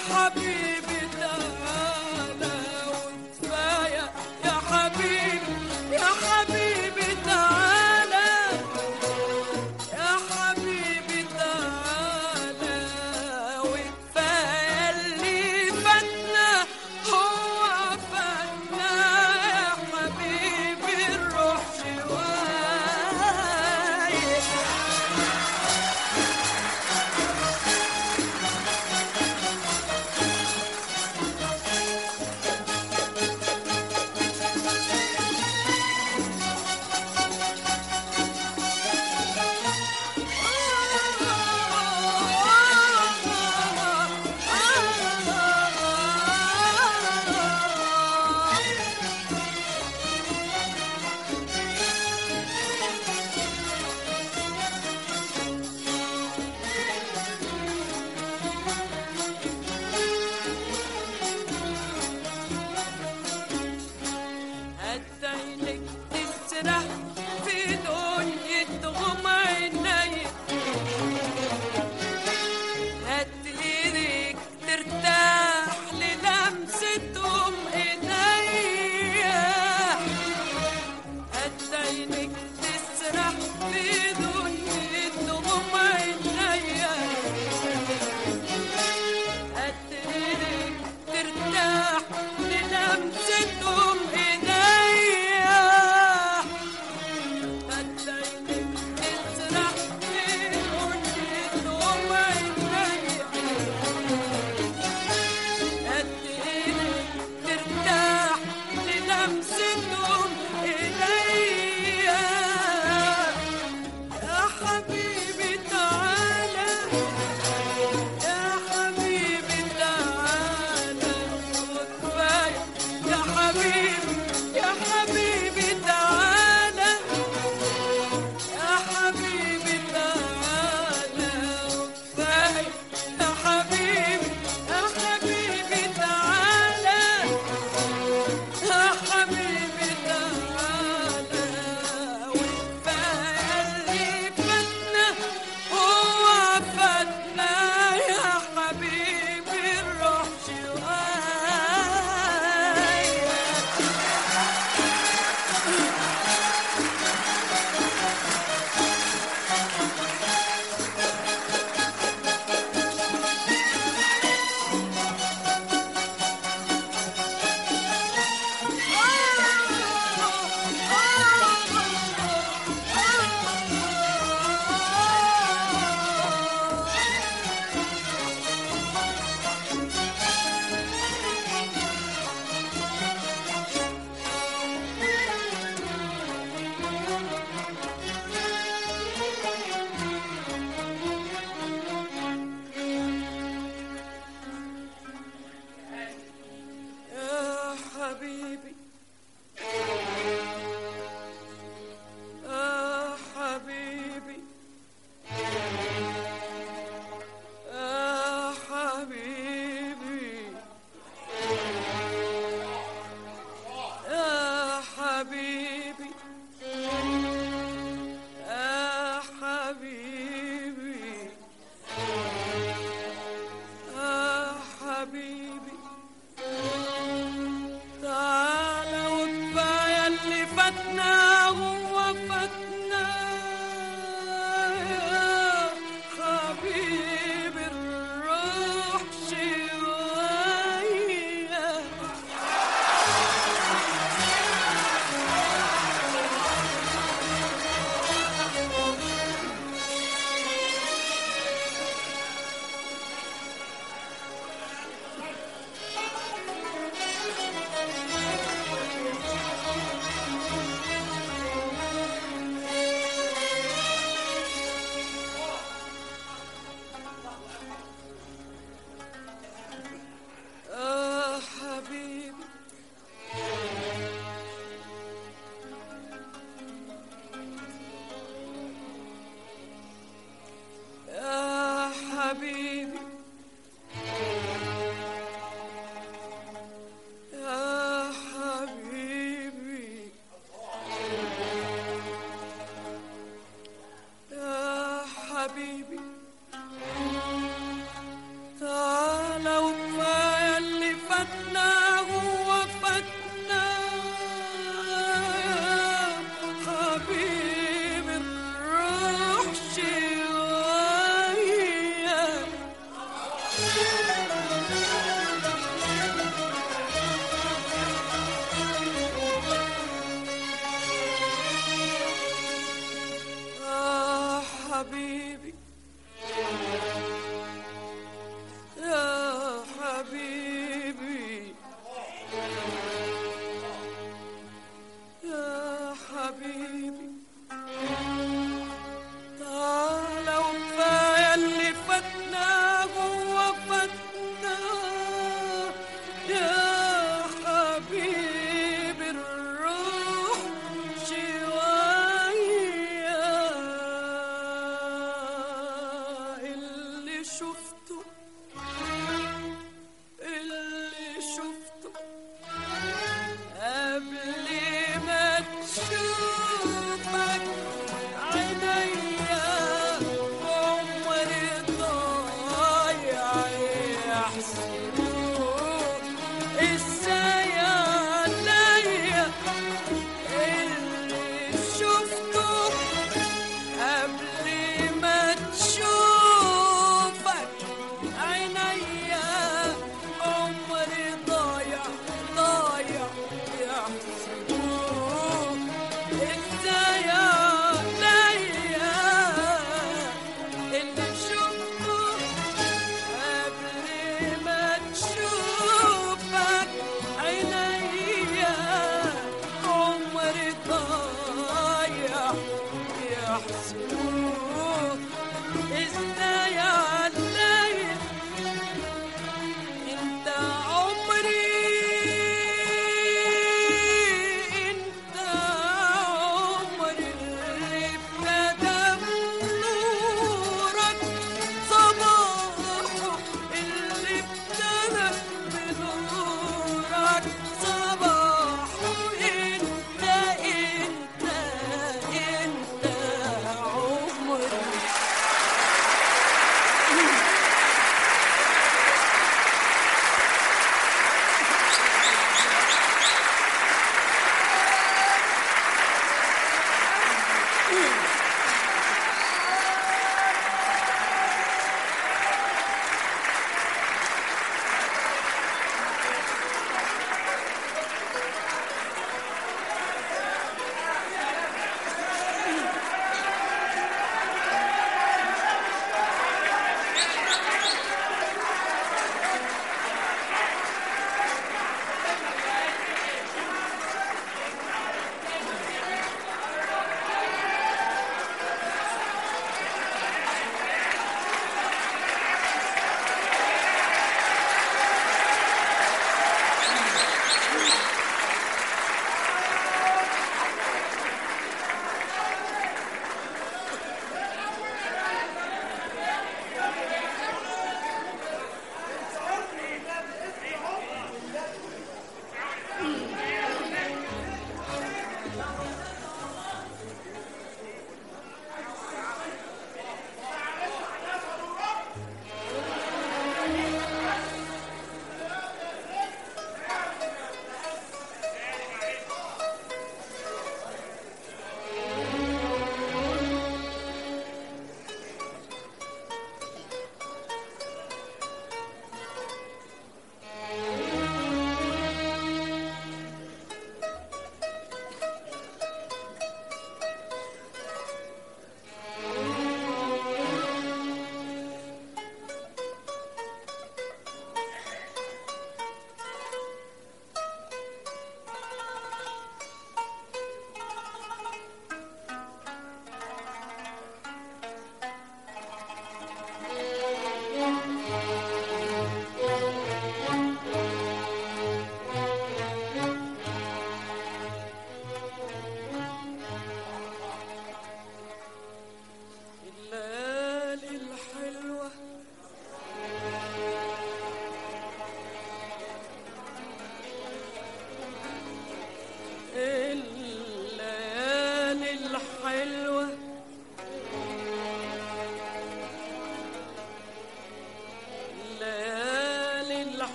حبيبي تعالى وكفاية يا حبيبي يا حبيبي تعالى يا حبيبي تعالى وكفاية اللي فاتنا هو فاتنا يا حبيبي الروح شوية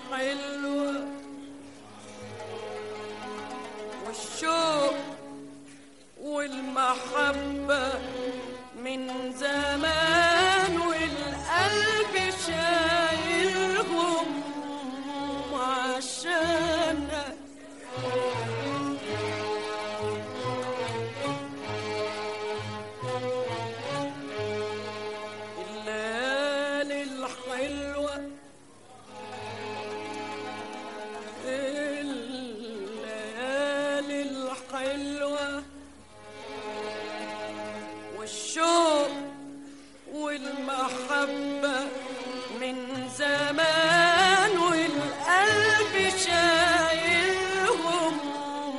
الحلوة والشوق والمحبة من زمان والقلب شايلهم عشانك الليالي الحلوة الليالي الحلوة والشوق والمحبة من زمان والقلب شايلهم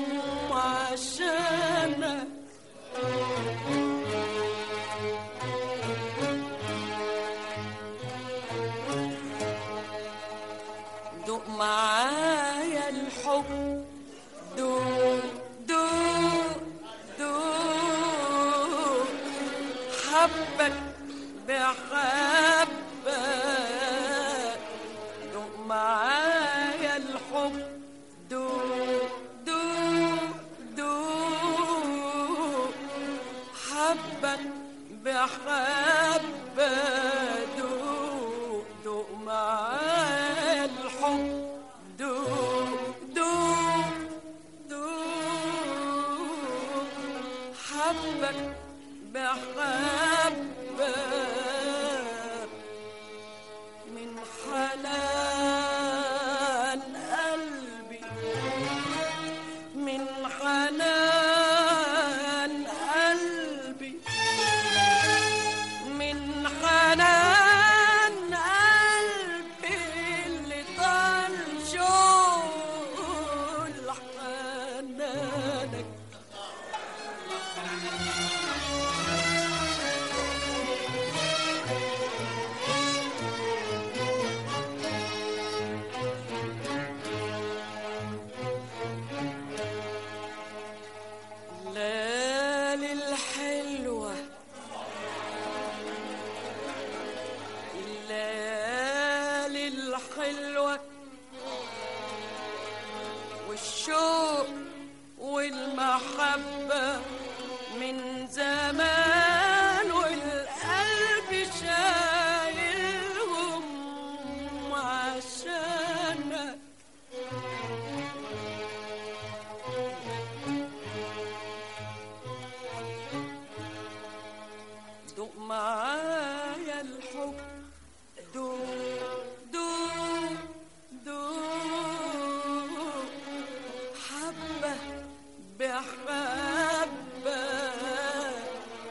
عشانك دوق معايا الحب دوق دوق دوق حبك بحبك دوق معايا الحب دوق دوق دوق حبك بحبك دوق دوق معايا الحب دوق دوق دوق حبك بحبك من حنان قلبي من حنان قلبي من حنان قلبي اللي طال شوق حنانك الليالي الحلوة الليالي الحلوة والشوق والمحبة من زمان والقلب شايلهم عشانك دوق معايا الحب دوق دوق دوق حبة بحبة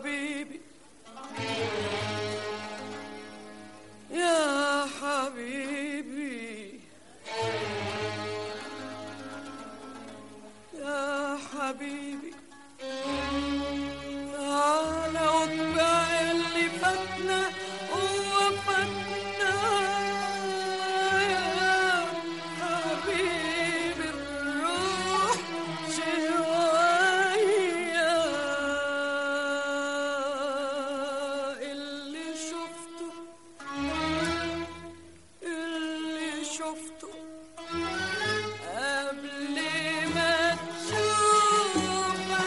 حبيبي يا حبيبي يا حبيبي تعالى واتبع اللي فاتنا ووفاتنا يا حبيبي الروح شوية اللي شفته اللي شفته قبل ما تشوف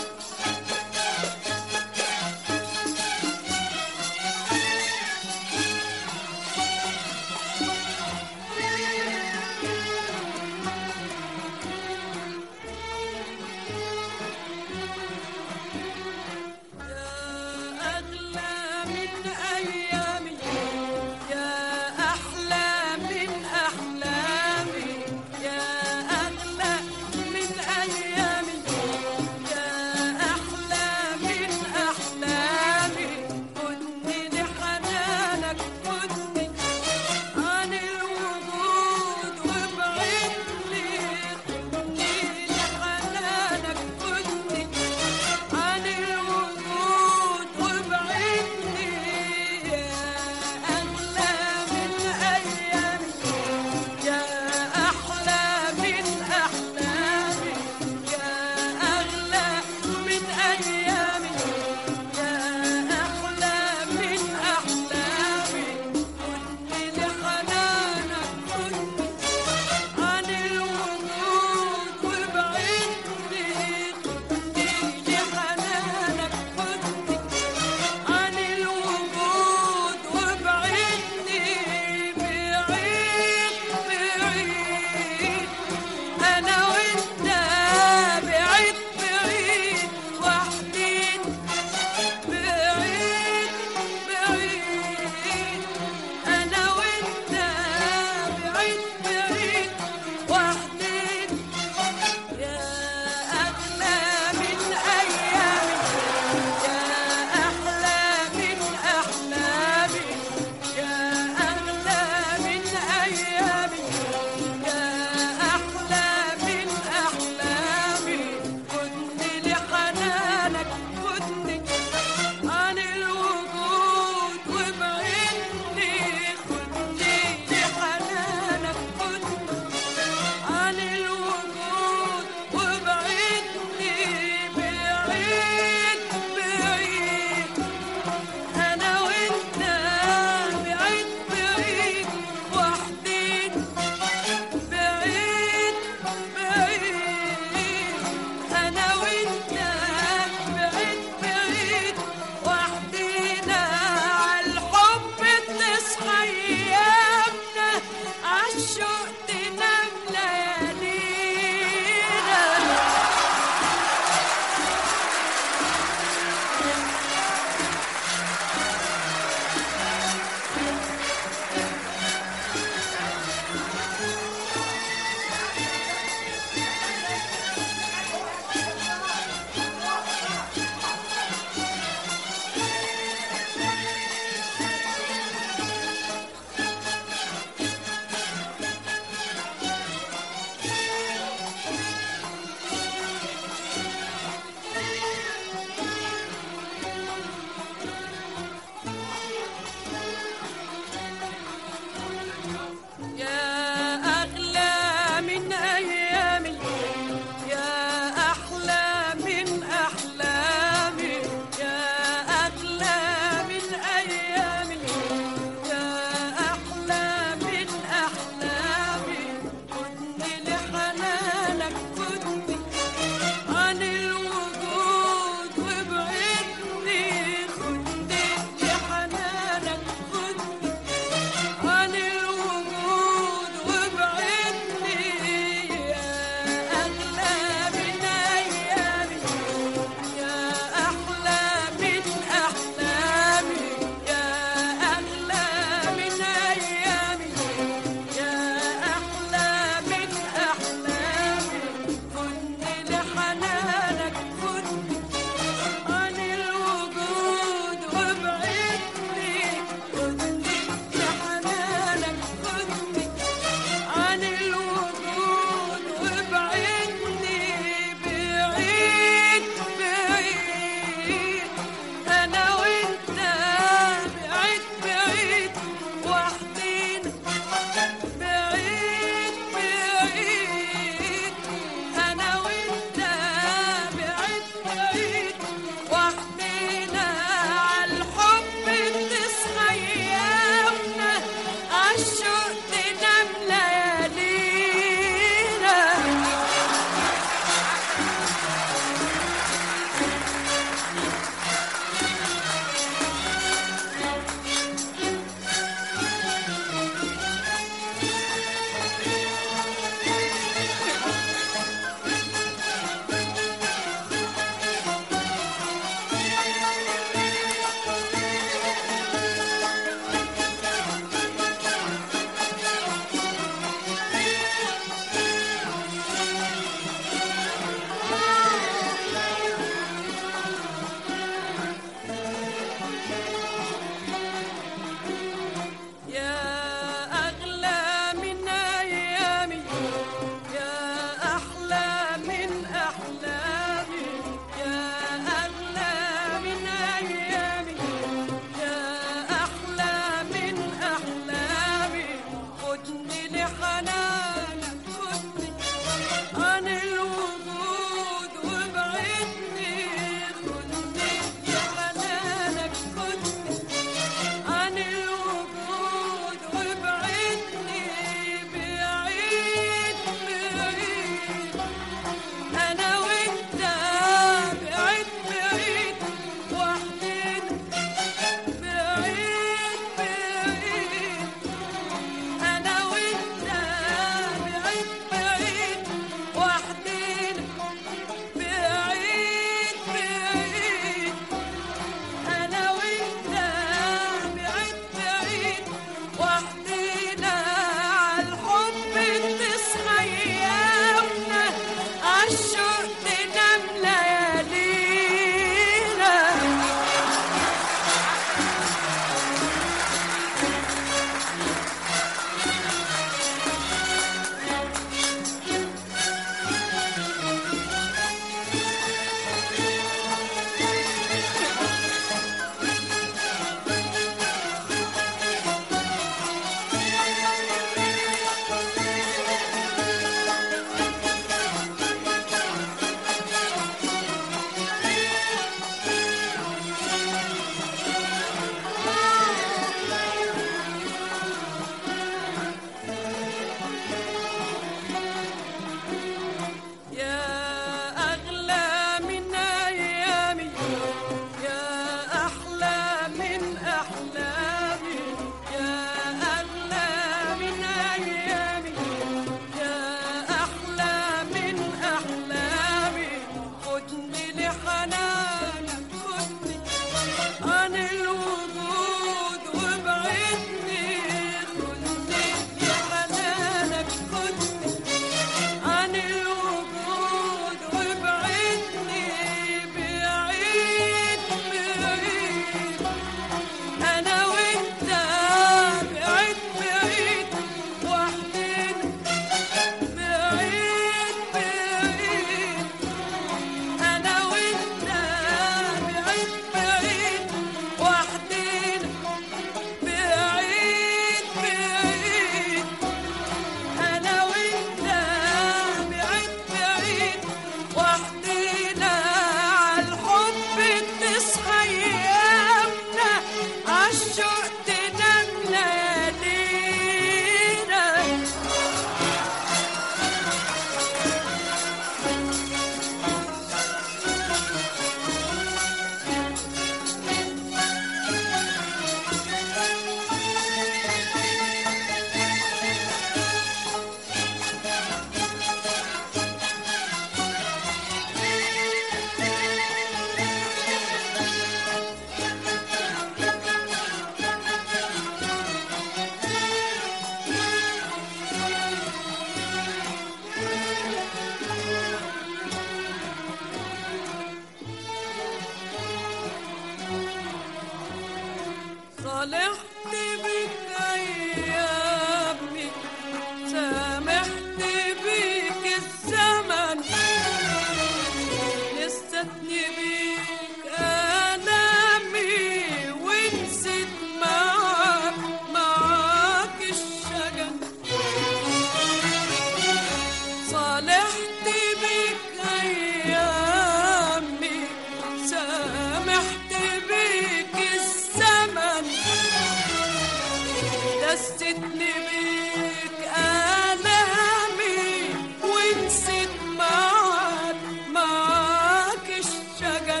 نستني بيك آلامي ونسيت معاك معاك الشجن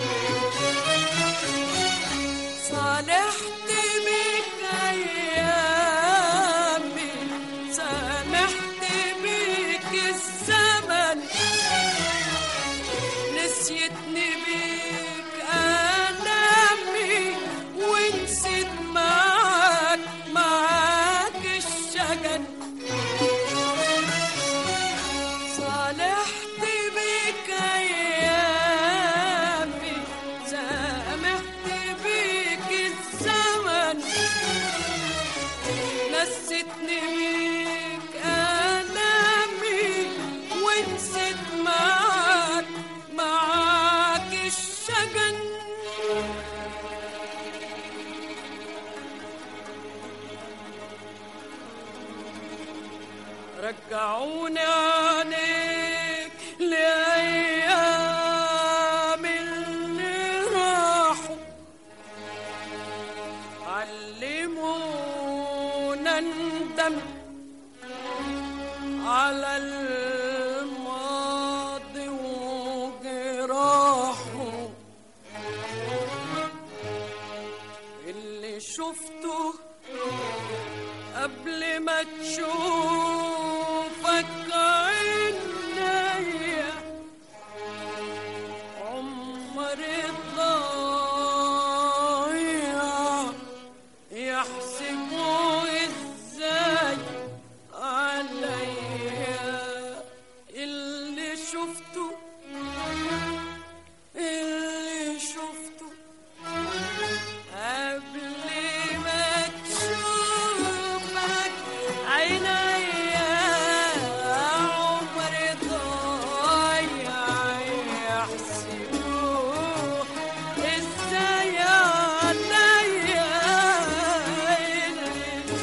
صالحت بيك أيامي سامحت بيك الزمن نسيتني بيك آلامي ونسيت معاك معاك الشجن صالحت بيك أيامي سامحت بيك الزمن نسيتني بيك آلامي ونسيت معاك معاك الشجن رجعوني عليك لأيام اللي راحوا علمونا ندم على الماضي وجراحه اللي شفته قبل ما تشوفك عينيا عمري ضايع يحسبوا ازاي عليا اللي شفته اللي شفته قبل ما تشوفك عينيا عمري ضايع يحسبوه ازاي عليا اللي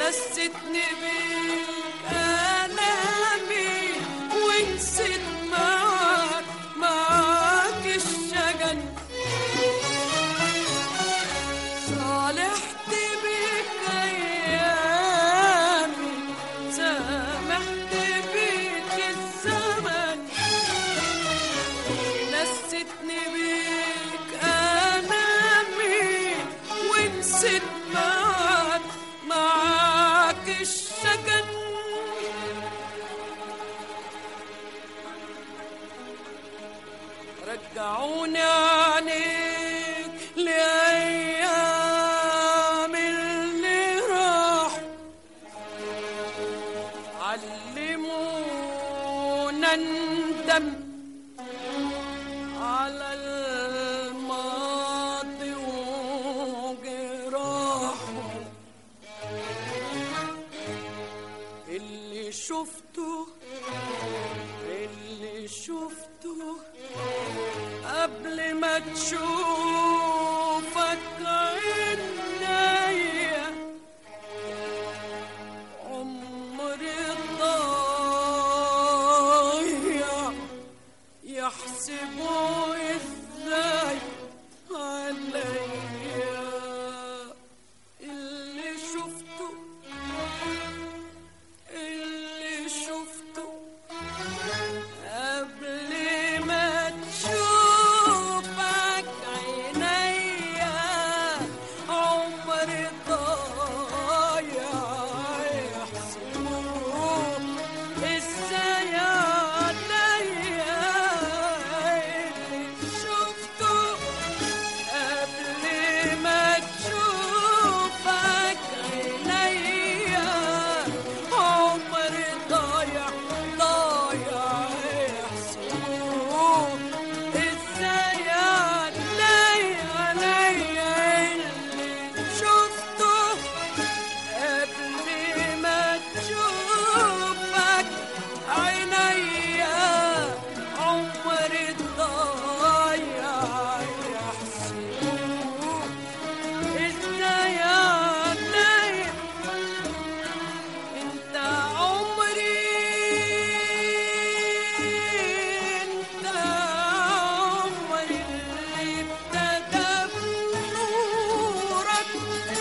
نستني بيك ألامي ونسيت معاك معاك الشجن صالحت بيك أيامي سامحت بيك الزمن نستني بيك أنامي ونسيت معاك معاك الشجن رجعوني عنيك لأيام اللي راح علمونا ندم على الماضي وجراحه اللي شفته اللي شفته قبل ما تشوفك عينيا عمري ضايع يحسبوا ازاي عليا اللي شفته اللي شفته قبل ما تشوفك عينيا عمري ضايع يحسبوه ازاي عليا اللي شفته قبل ما تشوفك عينيا عمري ضايع ضايع يحسبوه ازاي عليا عليا اللي شفته قبل ما تشوفك عينيا عمري ضايع يحسبوه ازاي عليا انت عمري انت عمري اللي ابتدى بنورك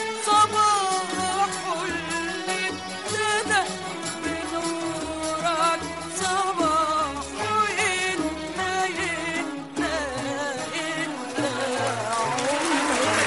صباحه اللي ابتدى بنورك صباحه انت انت انت عمري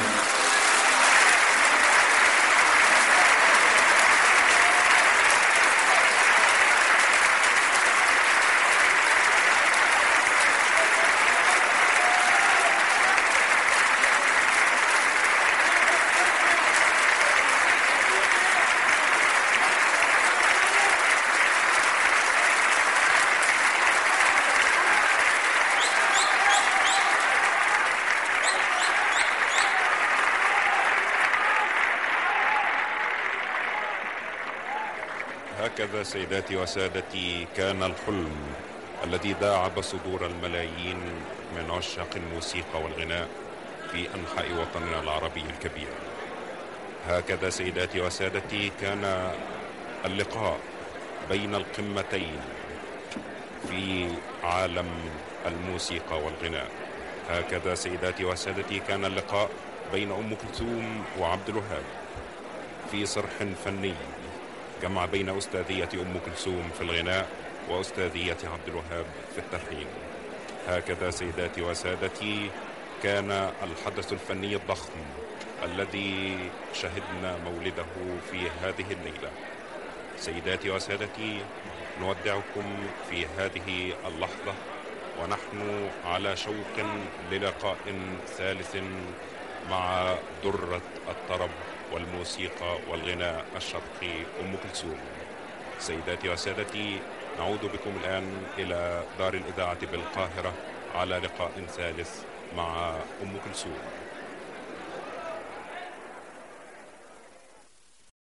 هكذا سيداتي وسادتي كان الحلم الذي داعب صدور الملايين من عشاق الموسيقى والغناء في انحاء وطننا العربي الكبير هكذا سيداتي وسادتي كان اللقاء بين القمتين في عالم الموسيقى والغناء هكذا سيداتي وسادتي كان اللقاء بين ام كلثوم وعبد الوهاب في صرح فني جمع بين أستاذية أم كلثوم في الغناء وأستاذية عبد الوهاب في التلحين هكذا سيداتي وسادتي كان الحدث الفني الضخم الذي شهدنا مولده في هذه الليلة سيداتي وسادتي نودعكم في هذه اللحظة ونحن على شوق للقاء ثالث مع درة الطرب والموسيقى والغناء الشرقي أم كلثوم سيداتي وسادتي نعود بكم الآن إلى دار الإذاعة بالقاهرة على لقاء ثالث مع أم كلثوم